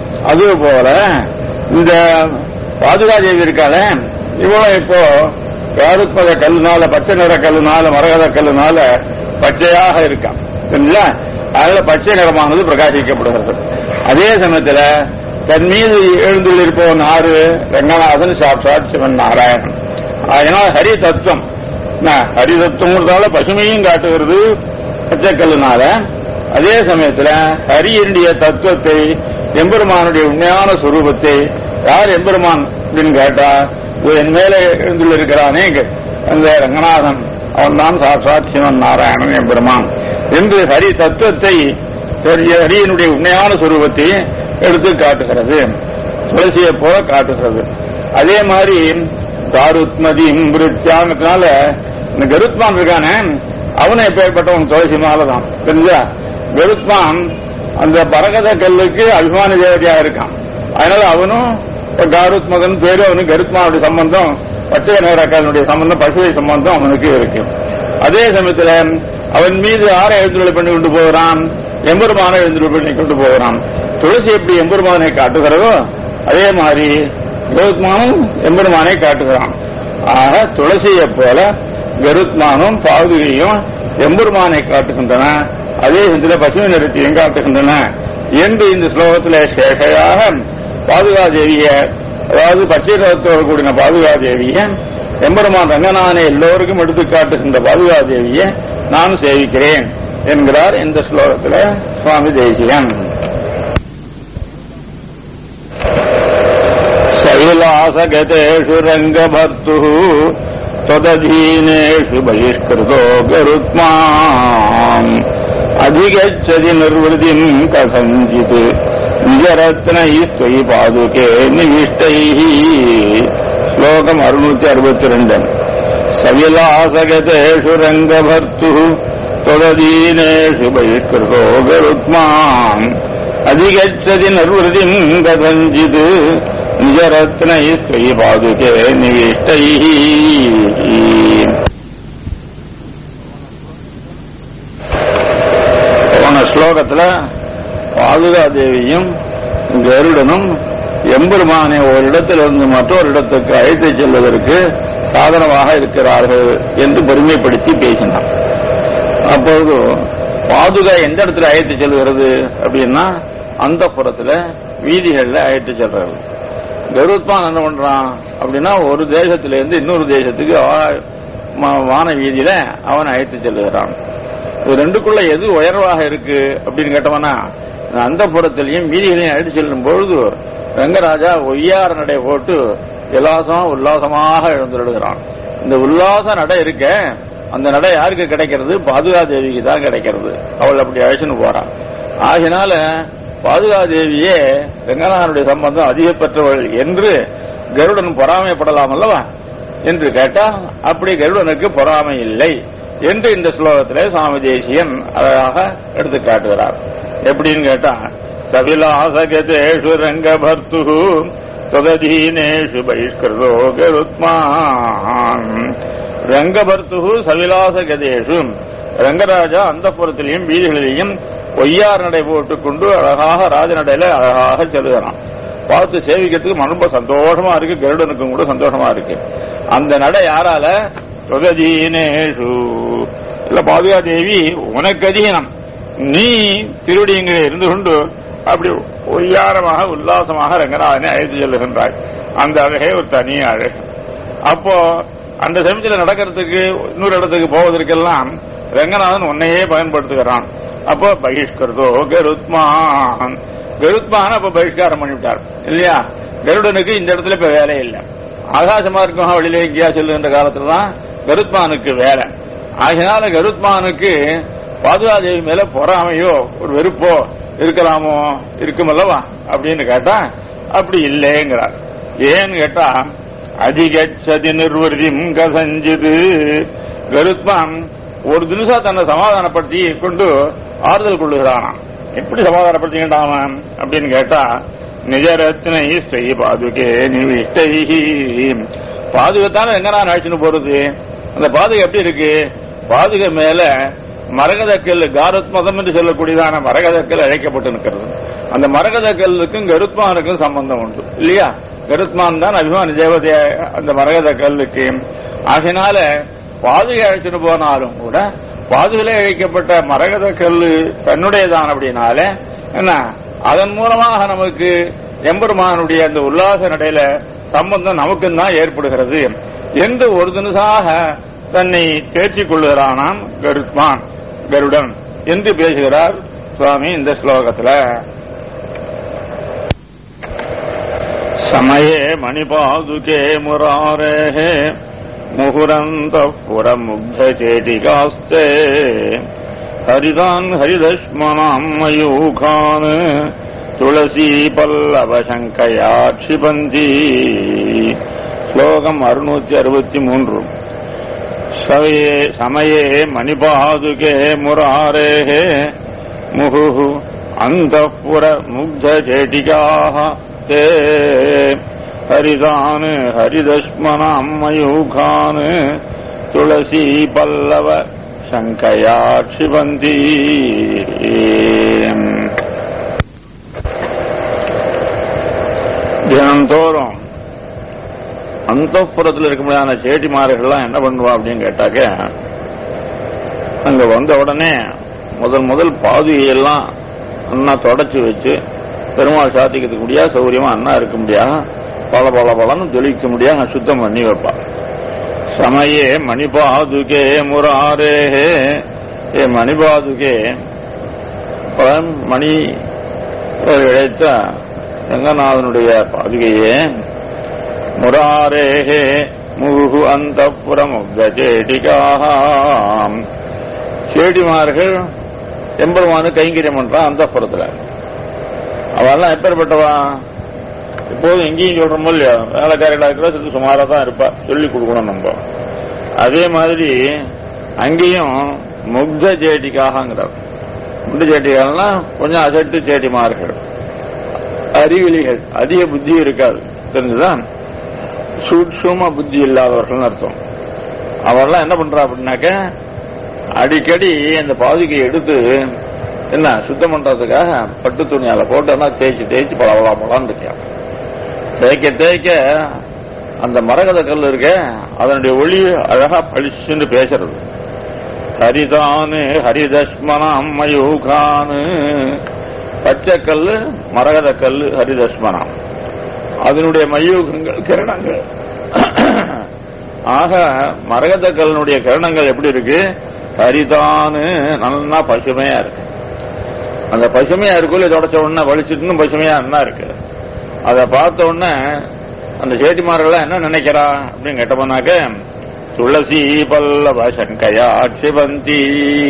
அதுபோல இந்த பாதுகாதேவி இருக்காள இவளும் இப்போ யாருப்பத கல்லுனால பச்சை நிற கல்லுனால மரகத கல்லுனால பச்சையாக இருக்கான் சரிங்களா அதனால பச்சை நிறமானது பிரகாசிக்கப்படுகிறது அதே சமயத்துல தன் மீது எழுந்துள்ளிருப்பவன் ஆறு ரங்கநாதன் சாட்சாத் சிவன் நாராயணன் அதனால் ஹரி தத்துவம் ஹரி தத்துவங்கிறதால பசுமையும் காட்டுகிறது பச்சைக்கல்லுனால அதே சமயத்துல ஹரியினுடைய தத்துவத்தை எம்பெருமானுடைய உண்மையான சுரூபத்தை யார் எம்பெருமான் அப்படின்னு கேட்டா என் மேல எழுந்துள்ள இருக்கிறானே அந்த ரங்கநாதன் அவன் தான் சாட்சாத் சிவன் நாராயணன் எம்பெருமான் என்று ஹரி தத்துவத்தை ஹரியினுடைய உண்மையான சுரூபத்தை எடுத்து காட்டுகிறது துளசியை போல காட்டுகிறது அதே மாதிரி தாருத்மதி மிருத்யாங்கிறதுனால இந்த கருத்மான் இருக்கானே அவனை எப்பேற்பட்டவன் துளசி மாலதான் தெரிஞ்சா கருத்மான் அந்த பரகத கல்லுக்கு அபிமான தேவதையாக இருக்கான் அதனால அவனும் காருத்மகன் பேரு அவனுக்கு கருத்மானுடைய சம்பந்தம் பச்சை நேரக்காரனுடைய சம்பந்தம் பசுவை சம்பந்தம் அவனுக்கு இருக்கு அதே சமயத்துல அவன் மீது ஆரை எழுந்துள்ள பண்ணி கொண்டு போகிறான் எம்பெருமான எழுந்துள்ள பண்ணி கொண்டு போகிறான் துளசி எப்படி எம்பெருமானை காட்டுகிறதோ அதே மாதிரி கருத்மானும் எம்பெருமானை காட்டுகிறான் ஆக துளசியை போல கருத்மானும் பாதுகையும் எம்பெருமானை காட்டுகின்றன அதே சமயத்தில் பசுமை நிறத்தையும் காட்டுகின்றன என்று இந்த ஸ்லோகத்தில் சேஷையாக பாதுகாதேவிய அதாவது பச்சை நிறத்தோடு கூடின பாதுகாதேவிய எம்பெருமான் ரங்கநாதனை எல்லோருக்கும் எடுத்து காட்டுகின்ற பாதுகாதேவிய நான் சேவிக்கிறேன் என்கிறார் இந்த ஸ்லோகத்தில் சுவாமி தேசியன் शैलासगतेषु रङ्गभर्तुः त्वदधीनेषु बहिष्कृतो गरुत्माम् अधिगच्छति निर्वृतिम् कथञ्चित् निजरत्नैः त्वयि पादुके निविष्टैः श्लोकम् अरुणूति अरुपतिरण्डन् सविलासगतेषु रङ्गभर्तुः त्वदधीनेषु बहिष्कृतो गरुत्माम् अधिगच्छति निर्वृतिम् कथञ्चित् நிஜரத்னை பாதுகே நிவிஷ்டை போன ஸ்லோகத்துல பாதுகாதேவியும் கருடனும் எம்பெருமானை ஒரு இடத்திலிருந்து மற்றொரு இடத்துக்கு அழைத்துச் செல்வதற்கு சாதனமாக இருக்கிறார்கள் என்று பெருமைப்படுத்தி பேசினார் அப்போது பாதுகா எந்த இடத்துல அழைத்து செல்கிறது அப்படின்னா அந்த புறத்துல வீதிகள்ல அழைத்து செல்றது கருத்மான் என்ன பண்றான் அப்படின்னா ஒரு தேசத்துல இருந்து இன்னொரு தேசத்துக்கு வான வீதியில அவன் அழைத்து செல்லுகிறான் இது ரெண்டுக்குள்ள எது உயர்வாக இருக்கு அப்படின்னு கேட்டவனா அந்த புறத்திலையும் வீதிகளையும் அழைத்து செல்லும் பொழுது ரங்கராஜா ஒய்யார நடை போட்டு விலாசமா உல்லாசமாக எழுந்துடுகிறான் இந்த உல்லாச நடை இருக்க அந்த நடை யாருக்கு கிடைக்கிறது பாதுகாதேவிக்கு தான் கிடைக்கிறது அவள் அப்படி அழைச்சுன்னு போறான் ஆகினால பாதுகாதேவியே ரங்கநாதனுடைய சம்பந்தம் அதிக பெற்றவள் என்று கருடன் பொறாமைப்படலாம் அல்லவா என்று கேட்டால் அப்படி கருடனுக்கு பொறாமை இல்லை என்று இந்த ஸ்லோகத்திலே சுவாமி தேசியன் அழகாக எடுத்து காட்டுகிறார் எப்படின்னு கேட்டா சவிலாசகதேஷு ரங்கபர்த்து தொகதீனேஷு பகிஷ்கிருதோ கருத்மான் ரங்கபர்த்து சவிலாசகதேஷு ரங்கராஜா அந்த புறத்திலையும் வீதிகளிலையும் ஒய்யார் நடை போட்டுக் கொண்டு அழகாக ராஜநடையில அழகாக செல்லுகிறான் பார்த்து சேவிக்கிறதுக்கு ரொம்ப சந்தோஷமா இருக்கு கருடனுக்கும் கூட சந்தோஷமா இருக்கு அந்த நடை யாரால தொகதீனேஷு இல்ல பாதுகா தேவி உனக்கு அதீனம் நீ திருவடியங்களை இருந்து கொண்டு அப்படி ஒய்யாரமாக உல்லாசமாக ரங்கநாதனை அழைத்து செல்லுகின்றாய் அந்த அழகே ஒரு தனி அழகு அப்போ அந்த சமயத்தில் நடக்கிறதுக்கு இன்னொரு இடத்துக்கு போவதற்கெல்லாம் ரங்கநாதன் உன்னையே பயன்படுத்துகிறான் அப்போ பகிஷ்கருதோ கருத்மான் கருத்மான அப்ப பகிஷ்காரம் பண்ணிவிட்டார் இல்லையா கருடனுக்கு இந்த இடத்துல இப்ப வேலை இல்லை ஆகாச மார்க்கமாக வெளியில எங்கேயா செல்லுகின்ற காலத்துல தான் கருத்மானுக்கு வேலை ஆகையினால கருத்மானுக்கு பாதுகாதேவி மேல பொறாமையோ ஒரு வெறுப்போ இருக்கலாமோ இருக்குமல்லவா அப்படின்னு கேட்டா அப்படி இல்லைங்கிறார் ஏன்னு கேட்டா அதிகச்சதி நிர்வதிம் கசஞ்சிது கருத்மான் ஒரு தினசா தன்னை சமாதானப்படுத்தி கொண்டு ஆறுதல் கொள்ளுகிறானாம் எப்படி சமாதானப்படுத்திக்கிட்டான் அப்படின்னு கேட்டா நிஜரத்னை ஸ்ரீ பாதுகே நிவிஷ்டை பாதுகத்தான எங்க நான் அழைச்சுன்னு போறது அந்த பாதுகை எப்படி இருக்கு பாதுகை மேல மரகதக்கல் காரத் மதம் என்று சொல்லக்கூடியதான மரகதக்கல் அழைக்கப்பட்டு நிற்கிறது அந்த மரகதக்கல்லுக்கும் கருத்மானுக்கும் சம்பந்தம் உண்டு இல்லையா கருத்மான் தான் அபிமானி தேவதைய அந்த மரகத கல்லுக்கு ஆகினால பாதுகை அழைச்சிட்டு போனாலும் கூட பாதுகளை அழைக்கப்பட்ட மரகத கல்லு தன்னுடையதான் அப்படின்னால என்ன அதன் மூலமாக நமக்கு எம்பெருமானுடைய அந்த உல்லாச நடையில சம்பந்தம் நமக்கும் தான் ஏற்படுகிறது என்று ஒரு தினசாக தன்னை தேர்ச்சிக் கொள்ளுகிறானாம் கருத்மான் கருடன் என்று பேசுகிறார் சுவாமி இந்த ஸ்லோகத்துல समये मणिपादुके मुरारेः मुहुरन्तः पुरमुग्धचेटिकास्ते हरितान् हरिदश्मनाम् मयूखान् துளசீபல்லவசங்கையா க்ஷிபந்தி ஸ்லோகம் அறுநூத்தி அறுபத்தி மூன்று சமயே சமயே மணிபாதுகே முராரேः முகுः அந்தப்புர முக்தச்சேட்டிகாः ते हरितान् हरिदश्मनाम् मयूखान् तुलसी पल्लव शङ्कया क्षिपन्ति தினந்தோறும் அந்தப்புறத்தில் இருக்க முடியாத சேட்டிமார்கள்லாம் என்ன பண்ணுவா அப்படின்னு கேட்டாக்க அங்க வந்த உடனே முதல் முதல் பாதுகையெல்லாம் அண்ணா தொடச்சு வச்சு பெருமாள் சாத்திக்கிறதுக்கு முடியா சௌரியமா அண்ணா இருக்க முடியா பல பல பலன்னு தெளிக்க முடியா சுத்தம் பண்ணி வைப்பான் சமயே மணிபாதுகே முராரே ஏ மணிபாதுகே பழம் மணி இழைத்த ரங்கநாதனுடைய பாதுகையே முராரேஹே முகு அந்த புறமுக சேடிகாம் சேடிமார்கள் எம்பெருமானு கைங்கரியம் பண்றான் அந்த புறத்துல அவெல்லாம் எப்பேற்பட்டவா இப்போதும் எங்கேயும் சொல்றோமோ இல்லையா வேலைக்காரிகளா இருக்கிற சிறு சுமாரா தான் இருப்பா சொல்லி கொடுக்கணும் நம்ம அதே மாதிரி அங்கேயும் முக்த சேட்டிக்காகங்கிறார் முக்த சேட்டிகள்னா கொஞ்சம் அசட்டு சேட்டிமார்கள் அறிவிலிகள் அதிக புத்தி இருக்காது தெரிஞ்சுதான் சூட்சும புத்தி இல்லாதவர்கள் அர்த்தம் அவெல்லாம் என்ன பண்றா அப்படின்னாக்க அடிக்கடி அந்த பாதுகையை எடுத்து என்ன சுத்தம் பண்றதுக்காக பட்டு துணியால போட்டோன்னா தேய்ச்சி தேய்ச்சி பளபளபளான்னு இருக்கான் தேய்க்க தேய்க்க அந்த மரகத கல் இருக்க அதனுடைய ஒளி அழகா பளிச்சுன்னு பேசுறது ஹரிதானு ஹரிதஷ்மனம் மயூகானு பச்சை கல்லு மரகத கல்லு ஹரிதஷ்மனம் அதனுடைய மயூகங்கள் கிரணங்கள் ஆக மரகத கல்லுடைய கிரணங்கள் எப்படி இருக்கு ஹரிதானு நல்லா பசுமையா இருக்கு அந்த பசுமையா இருக்குள்ள தொடச்ச உடனே வலிச்சுட்டு பசுமையா என்ன இருக்கு அதை பார்த்த உடனே அந்த சேட்டிமார்கள் என்ன நினைக்கிறா அப்படின்னு கேட்டோம்னாக்க துளசி பல்லவ சங்கையா சிவந்தி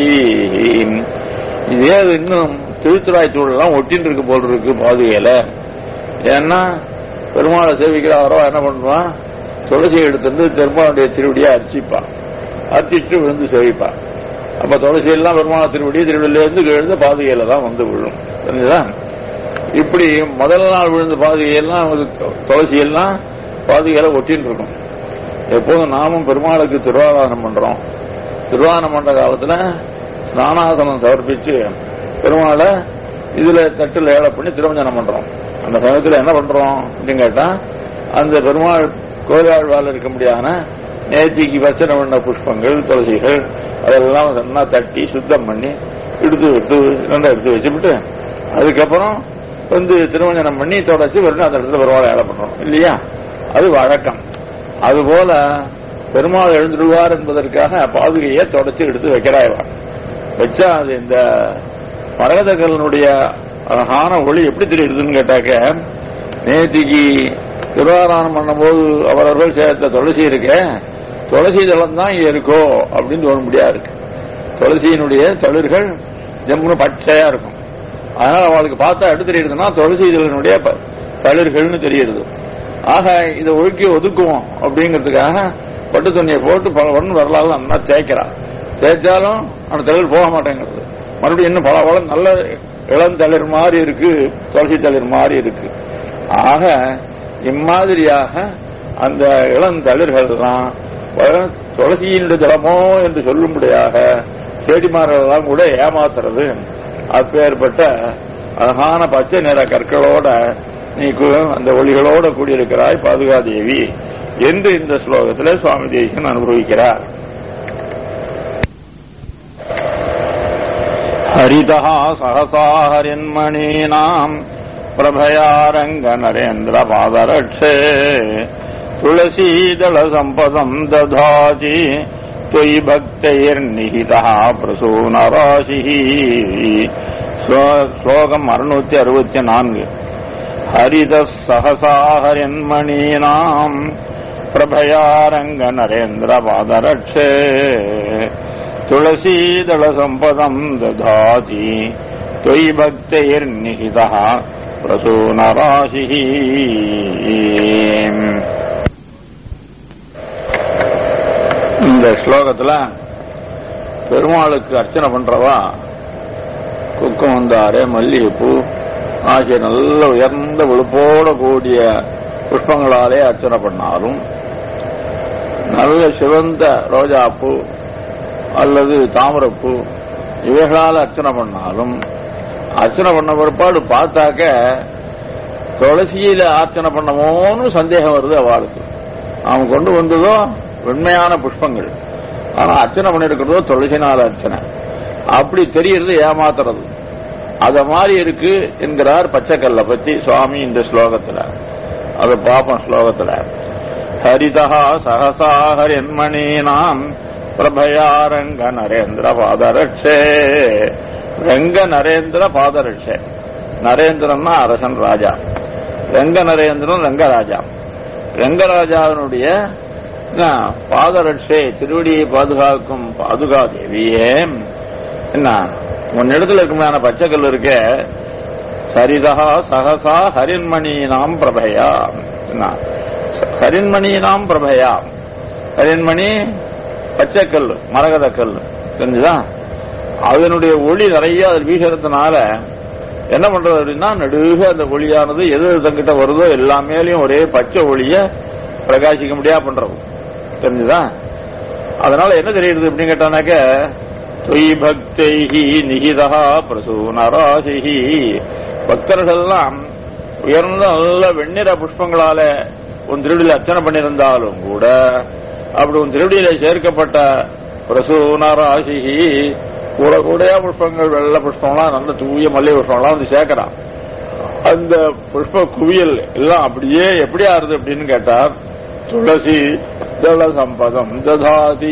இதே அது இன்னும் திருத்துறாய் சூழலாம் ஒட்டின்னு இருக்கு போல் இருக்கு பாதுகையில ஏன்னா பெருமாளை சேவிக்கிறவரோ என்ன பண்ணுவான் துளசி எடுத்துட்டு பெருமாளுடைய திருவடியை அர்ச்சிப்பான் அர்ச்சிட்டு விழுந்து சேவிப்பான் அப்ப துளசி எல்லாம் பெருமாள் திருவடி திருவடியில இருந்து விழுந்து பாதுகையில தான் வந்து விழும் தெரிஞ்சுதா இப்படி முதல் நாள் விழுந்த பாதுகையெல்லாம் துளசி எல்லாம் பாதுகையில ஒட்டின்னு இருக்கும் எப்போதும் நாமும் பெருமாளுக்கு திருவாராதனம் பண்றோம் திருவாரணம் பண்ற காலத்துல ஸ்நானாசனம் சமர்ப்பிச்சு பெருமாளை இதுல தட்டுல ஏழை பண்ணி திருமஞ்சனம் பண்றோம் அந்த சமயத்துல என்ன பண்றோம் அப்படின்னு கேட்டா அந்த பெருமாள் கோயிலாழ்வாள் இருக்க முடியாத நேர்த்திக்கு வச்சன பண்ண புஷ்பங்கள் துளசிகள் அதெல்லாம் நல்லா தட்டி சுத்தம் பண்ணி எடுத்து எடுத்து நல்லா எடுத்து வச்சுவிட்டு அதுக்கப்புறம் வந்து திருமஞ்சனம் பண்ணி தொடச்சு வெறும் அந்த இடத்துல பெருமாளை ஏழை பண்றோம் இல்லையா அது வழக்கம் அதுபோல பெருமாள் எழுந்துடுவார் என்பதற்காக பாதுகையை தொடச்சு எடுத்து வைக்கிறாய்வா வச்சா அது இந்த மரகதக்கல்லனுடைய அழகான ஒளி எப்படி தெரியுதுன்னு கேட்டாக்க நேத்திக்கு திருவாராயணம் பண்ணும்போது அவரவர்கள் சேர்த்த துளசி இருக்க துளசி தளம் தான் இங்க இருக்கோ அப்படின்னு தோண முடியாது இருக்கு துளசியினுடைய தளிர்கள் ஜம்முன்னு பச்சையா இருக்கும் அதனால அவளுக்கு பார்த்தா எடுத்து தெரியுதுன்னா துளசி இதழினுடைய ப- தளிர்கள்னு தெரியுது ஆக இதை ஒழுக்கி ஒதுக்குவோம் அப்படிங்கிறதுக்காக பட்டு துணியை போட்டு பல ஒன்று வரலாறு நல்லா தேய்க்கிறான் தேய்ச்சாலும் அந்த தளிர் போக மாட்டேங்கிறது மறுபடியும் இன்னும் பல பல நல்ல இளம் தளிர் மாதிரி இருக்கு துளசி தளிர் மாதிரி இருக்கு ஆக இம்மாதிரியாக அந்த இளம் தளிர்கள்லாம் வ- துளசியினுடைய ஜலமோ என்று சொல்லும்படியாக செடிமாரெல்லாம் கூட ஏமாத்துறது அப்பேற்பட்ட அழகான பச்சை நிற கற்களோட நீ கு- அந்த ஒளிகளோட கூடியிருக்கிறாய் பாதுகாதேவி என்று இந்த ஸ்லோகத்தில் சுவாமி தேசிகன் அனுபவிக்கிறார் हरितः सहसा हरिन्मणीनाम् प्रभयारङ्ग नरेन्द्रपादरक्षे तुलसीदलसम्पदम् दधाति त्वयि भक्तैर्निहितः प्रसूनराशिः श्लोकम् अरुणूति अरुपति नान्கு हरितः सहसा हरिन्मणीनाम् प्रभयारङ्ग नरेन्द्रपादरक्षे तुलसीदलसम्पदम् दधाति त्वयि भक्तैर्निहितः प्रसूनराशिः இந்த ஸ்லோகத்துல பெருமாளுக்கு அர்ச்சனை பண்றவா குக்குமந்தாரு மல்லிகைப்பூ ஆகிய நல்ல உயர்ந்த விழுப்போட கூடிய புஷ்பங்களாலே அர்ச்சனை பண்ணாலும் நல்ல சிவந்த ரோஜாப்பூ அல்லது தாமரப்பூ இவைகளால் அர்ச்சனை பண்ணாலும் அர்ச்சனை பண்ண பிற்பாடு பார்த்தாக்க துளசியில அர்ச்சனை பண்ணமோன்னு சந்தேகம் வருது அவளுக்கு அவன் கொண்டு வந்ததோ வெண்மையான புஷ்பங்கள் ஆனா அர்ச்சனை பண்ணிருக்கிறதோ துளசினால அர்ச்சனை அப்படி தெரியறது ஏமாத்துறது அத மாதிரி இருக்கு என்கிறார் பச்சைக்கல்ல பத்தி சுவாமி இந்த ஸ்லோகத்துல அது பாப்போம் ஸ்லோகத்துல ஹரிதா சகசா ஹரின்மணீனாம் பிரபயாரங்க நரேந்திர பாதரட்சே ரங்க நரேந்திர பாதரட்சே நரேந்திரன்னா அரசன் ராஜா ரங்க நரேந்திரன் ரங்கராஜா ரங்கராஜாவினுடைய என்ன, பாதரட்சே திருவடியை பாதுகாக்கும் பாதுகா தேவியே என்ன உன்னிடத்துல இருக்குமான பச்சைக்கல் இருக்க சரிதா சகசா ஹரின்மணீனாம் பிரபயா என்ன, ஹரின்மணீனாம் பிரபயா ஹரின்மணி பச்சைக்கல் மரகத கல் தெரிஞ்சுதா அதனுடைய ஒளி நிறைய அதில் வீசுறதுனால என்ன பண்றது அப்படின்னா நடுக அந்த ஒளியானது எது எது தங்கிட்ட வருதோ எல்லாமேலையும் ஒரே பச்சை ஒளிய பிரகாசிக்க முடியா பண்றது தெரிஞ்சுதா அதனால என்ன தெரியுது அப்படின்னு கேட்டானாக்க தொய் பக்தைஹி நிகிதா பிரசூனராசிஹி பக்தர்கள்லாம் உயர்ந்த நல்ல வெண்ணிற புஷ்பங்களால உன் திருடியில் அர்ச்சனை பண்ணியிருந்தாலும் கூட அப்படி உன் திருடியில சேர்க்கப்பட்ட பிரசூனராசிஹி கூட கூடையா புஷ்பங்கள் வெள்ளை புஷ்பம்லாம் நல்ல தூய மல்லிகை புஷ்பம்லாம் வந்து சேர்க்கிறான் அந்த புஷ்ப குவியல் எல்லாம் அப்படியே எப்படி ஆறுது அப்படின்னு கேட்டார் துளசி தள சம்பதம் ததாதி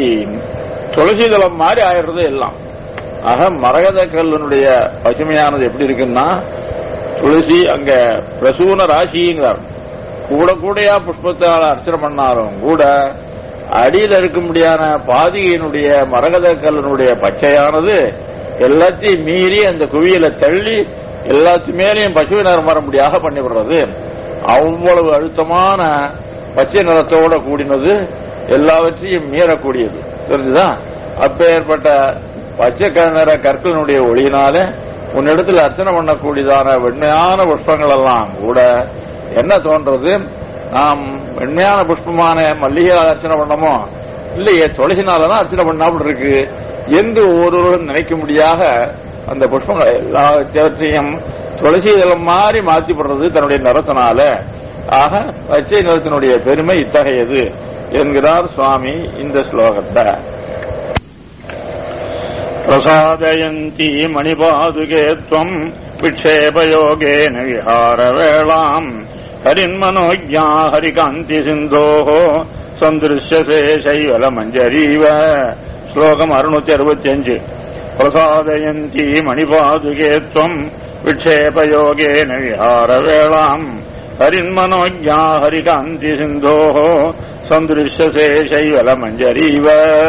துளசி தளம் மாதிரி ஆயிடுறது எல்லாம் ஆக மரகத கல்லனுடைய பசுமையானது எப்படி இருக்குன்னா துளசி அங்க பிரசூன ராசிங்கிறார் கூட கூடையா புஷ்பத்தால் அர்ச்சனை பண்ணாலும் கூட அடியில் இருக்க முடியாத பாதிகையினுடைய மரகத கல்லனுடைய பச்சையானது எல்லாத்தையும் மீறி அந்த குவியலை தள்ளி எல்லாத்து மேலேயும் பசுவை நிறம் வரும்படியாக பண்ணிவிடுறது அவ்வளவு அழுத்தமான பச்சை நிறத்தோட கூடினது எல்லாவற்றையும் மீறக்கூடியது தெரிஞ்சுதா அப்பேற்பட்ட பச்சை க- நிற கற்களினுடைய ஒளியினால உன்னிடத்தில் அர்ச்சனை பண்ணக்கூடியதான வெண்மையான புஷ்பங்கள் எல்லாம் கூட என்ன தோன்றது நாம் வெண்மையான புஷ்பமான மல்லிகை அர்ச்சனை பண்ணமோ இல்லையே துளசினாலதான் அர்ச்சனை பண்ணாமல் இருக்கு என்று ஒவ்வொருவரும் நினைக்க முடியாத அந்த புஷ்பங்களை எல்லாவற்றையும் துளசி இதழம் மாதிரி மாற்றிப்படுறது தன்னுடைய நிறத்தினால ஆக பச்சை நிறத்தினுடைய பெருமை இத்தகையது என்கிறார் சுவாமி இந்த ஸ்லோகத்தை பிரசாதயந்தி மணிபாதுகே त्वम् विक्षेपयोगेन विहारवेळाम् हरिन्मनोज्ञा हरिकान्तिसिन्धोः सन्दृश्यसे शैवलमञ्जरीव श्लोकम् अरुणूति अरुपत्यञ्च प्रसादयन्ती मणिपादुके त्वम् विक्षेपयोगेन विहारवेळाम् हरिन्मनोज्ञा हरिकान्तिसिन्धोः सन्दृश्यसे शैवलमञ्जरीव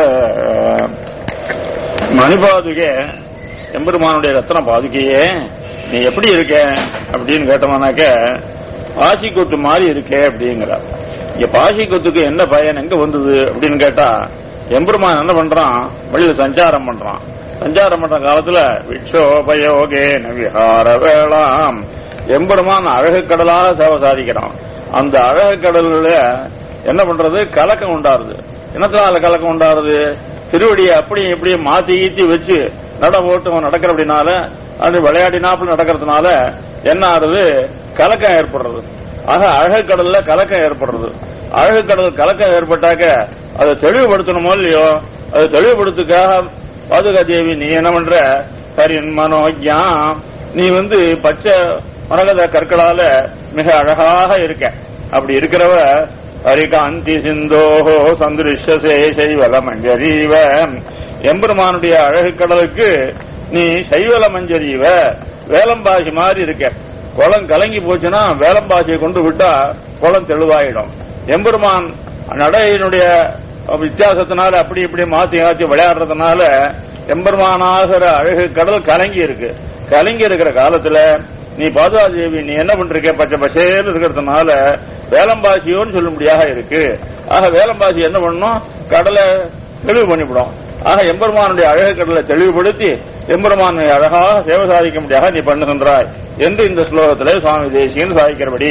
மணிபாதுகே எம்பெருமானுடைய ரத்ன பாதுகையே நீ எப்படி இருக்க அப்படின்னு கேட்டோம்னாக்க பாசி கொத்து மாதிரி இருக்கே அப்படிங்கிற இங்க பாசி கொத்துக்கு என்ன பயன் எங்க வந்தது அப்படின்னு கேட்டா எம்பெருமான் என்ன பண்றான் வழியில சஞ்சாரம் பண்றான் சஞ்சாரம் பண்ற காலத்துல விக்ஷோபயோகே விஹார வேளாம் எம்பெருமான் அழகு கடலாக சேவை சாதிக்கிறான் அந்த அழகு கடல்ல என்ன பண்றது கலக்கம் உண்டாருது என்னத்தினால கலக்கம் உண்டாருது திருவடியை அப்படி இப்படி மாத்தி ஈத்தி வச்சு நட போட்டு அவன் நடக்கிற அப்படின்னால அது விளையாடினாப்புல நடக்கிறதுனால என்ன ஆறுது கலக்கம் ஏற்படுறது ஆக அழகு கடல்ல கலக்கம் ஏற்படுறது அழகு கடல் கலக்கம் ஏற்பட்டாக்க அதை தெளிவுபடுத்தணுமோ இல்லையோ அதை தெளிவுபடுத்துக்காக பாதுகா தேவி நீ என்ன பண்ற ஹரின் மனோஜா நீ வந்து பச்சை மரகத கற்களால மிக அழகாக இருக்க அப்படி இருக்கிறவ ஹரிகாந்தி சிந்தோஹோ சந்திருஷசே சைவல மஞ்சரீவ எம்பெருமானுடைய அழகு கடலுக்கு நீ சைவல மஞ்சரீவ வேலம்பாசி மாதிரி இருக்க குளம் கலங்கி போச்சுன்னா வேலம்பாசியை கொண்டு விட்டா குளம் தெளிவாயிடும் எம்பெருமான் நடையினுடைய வித்தியாசத்தினால அப்படி இப்படி மாத்தி மாத்தி விளையாடுறதுனால எம்பெருமானாகிற அழகு கடல் கலங்கி இருக்கு கலங்கி இருக்கிற காலத்துல நீ பாதுகாதேவி நீ என்ன பண்றிருக்க பச்சை பசேன்னு இருக்கிறதுனால வேலம்பாசியோன்னு சொல்லும்படியாக இருக்கு ஆக வேலம்பாசி என்ன பண்ணும் கடலை தெளிவு பண்ணிவிடும் ஆக எம்பெருமானுடைய அழகு கடலை தெளிவுபடுத்தி எம்பெருமான் அழகாக சேவை சாதிக்க முடியாக நீ பண்ணுகின்றாய் என்று இந்த ஸ்லோகத்திலே சுவாமி தேசியன் சாதிக்கிறபடி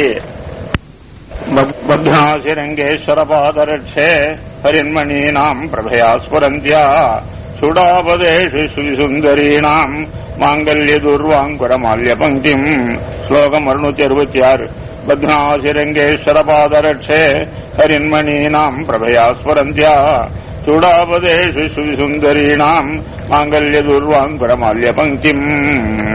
பத்மாசிரங்கேஸ்வர பாதரட்சே ஹரின்மணீனாம் பிரபயா ஸ்வரந்தியா சுடாபதேஷு சுந்தரீணாம் மாங்கல்ய துர்வாங்குர மால்ய பங்கிம் ஸ்லோகம் அறுநூத்தி அறுபத்தி ஆறு பத்மாசிரங்கேஸ்வர பாதரட்சே ஹரின்மணீனாம் பிரபயா ஸ்வரந்தியா சுடாபதேஷு சுந்தரீணாம் மாங்கல்ய துர்வாங்குர மால்ய பங்கிம்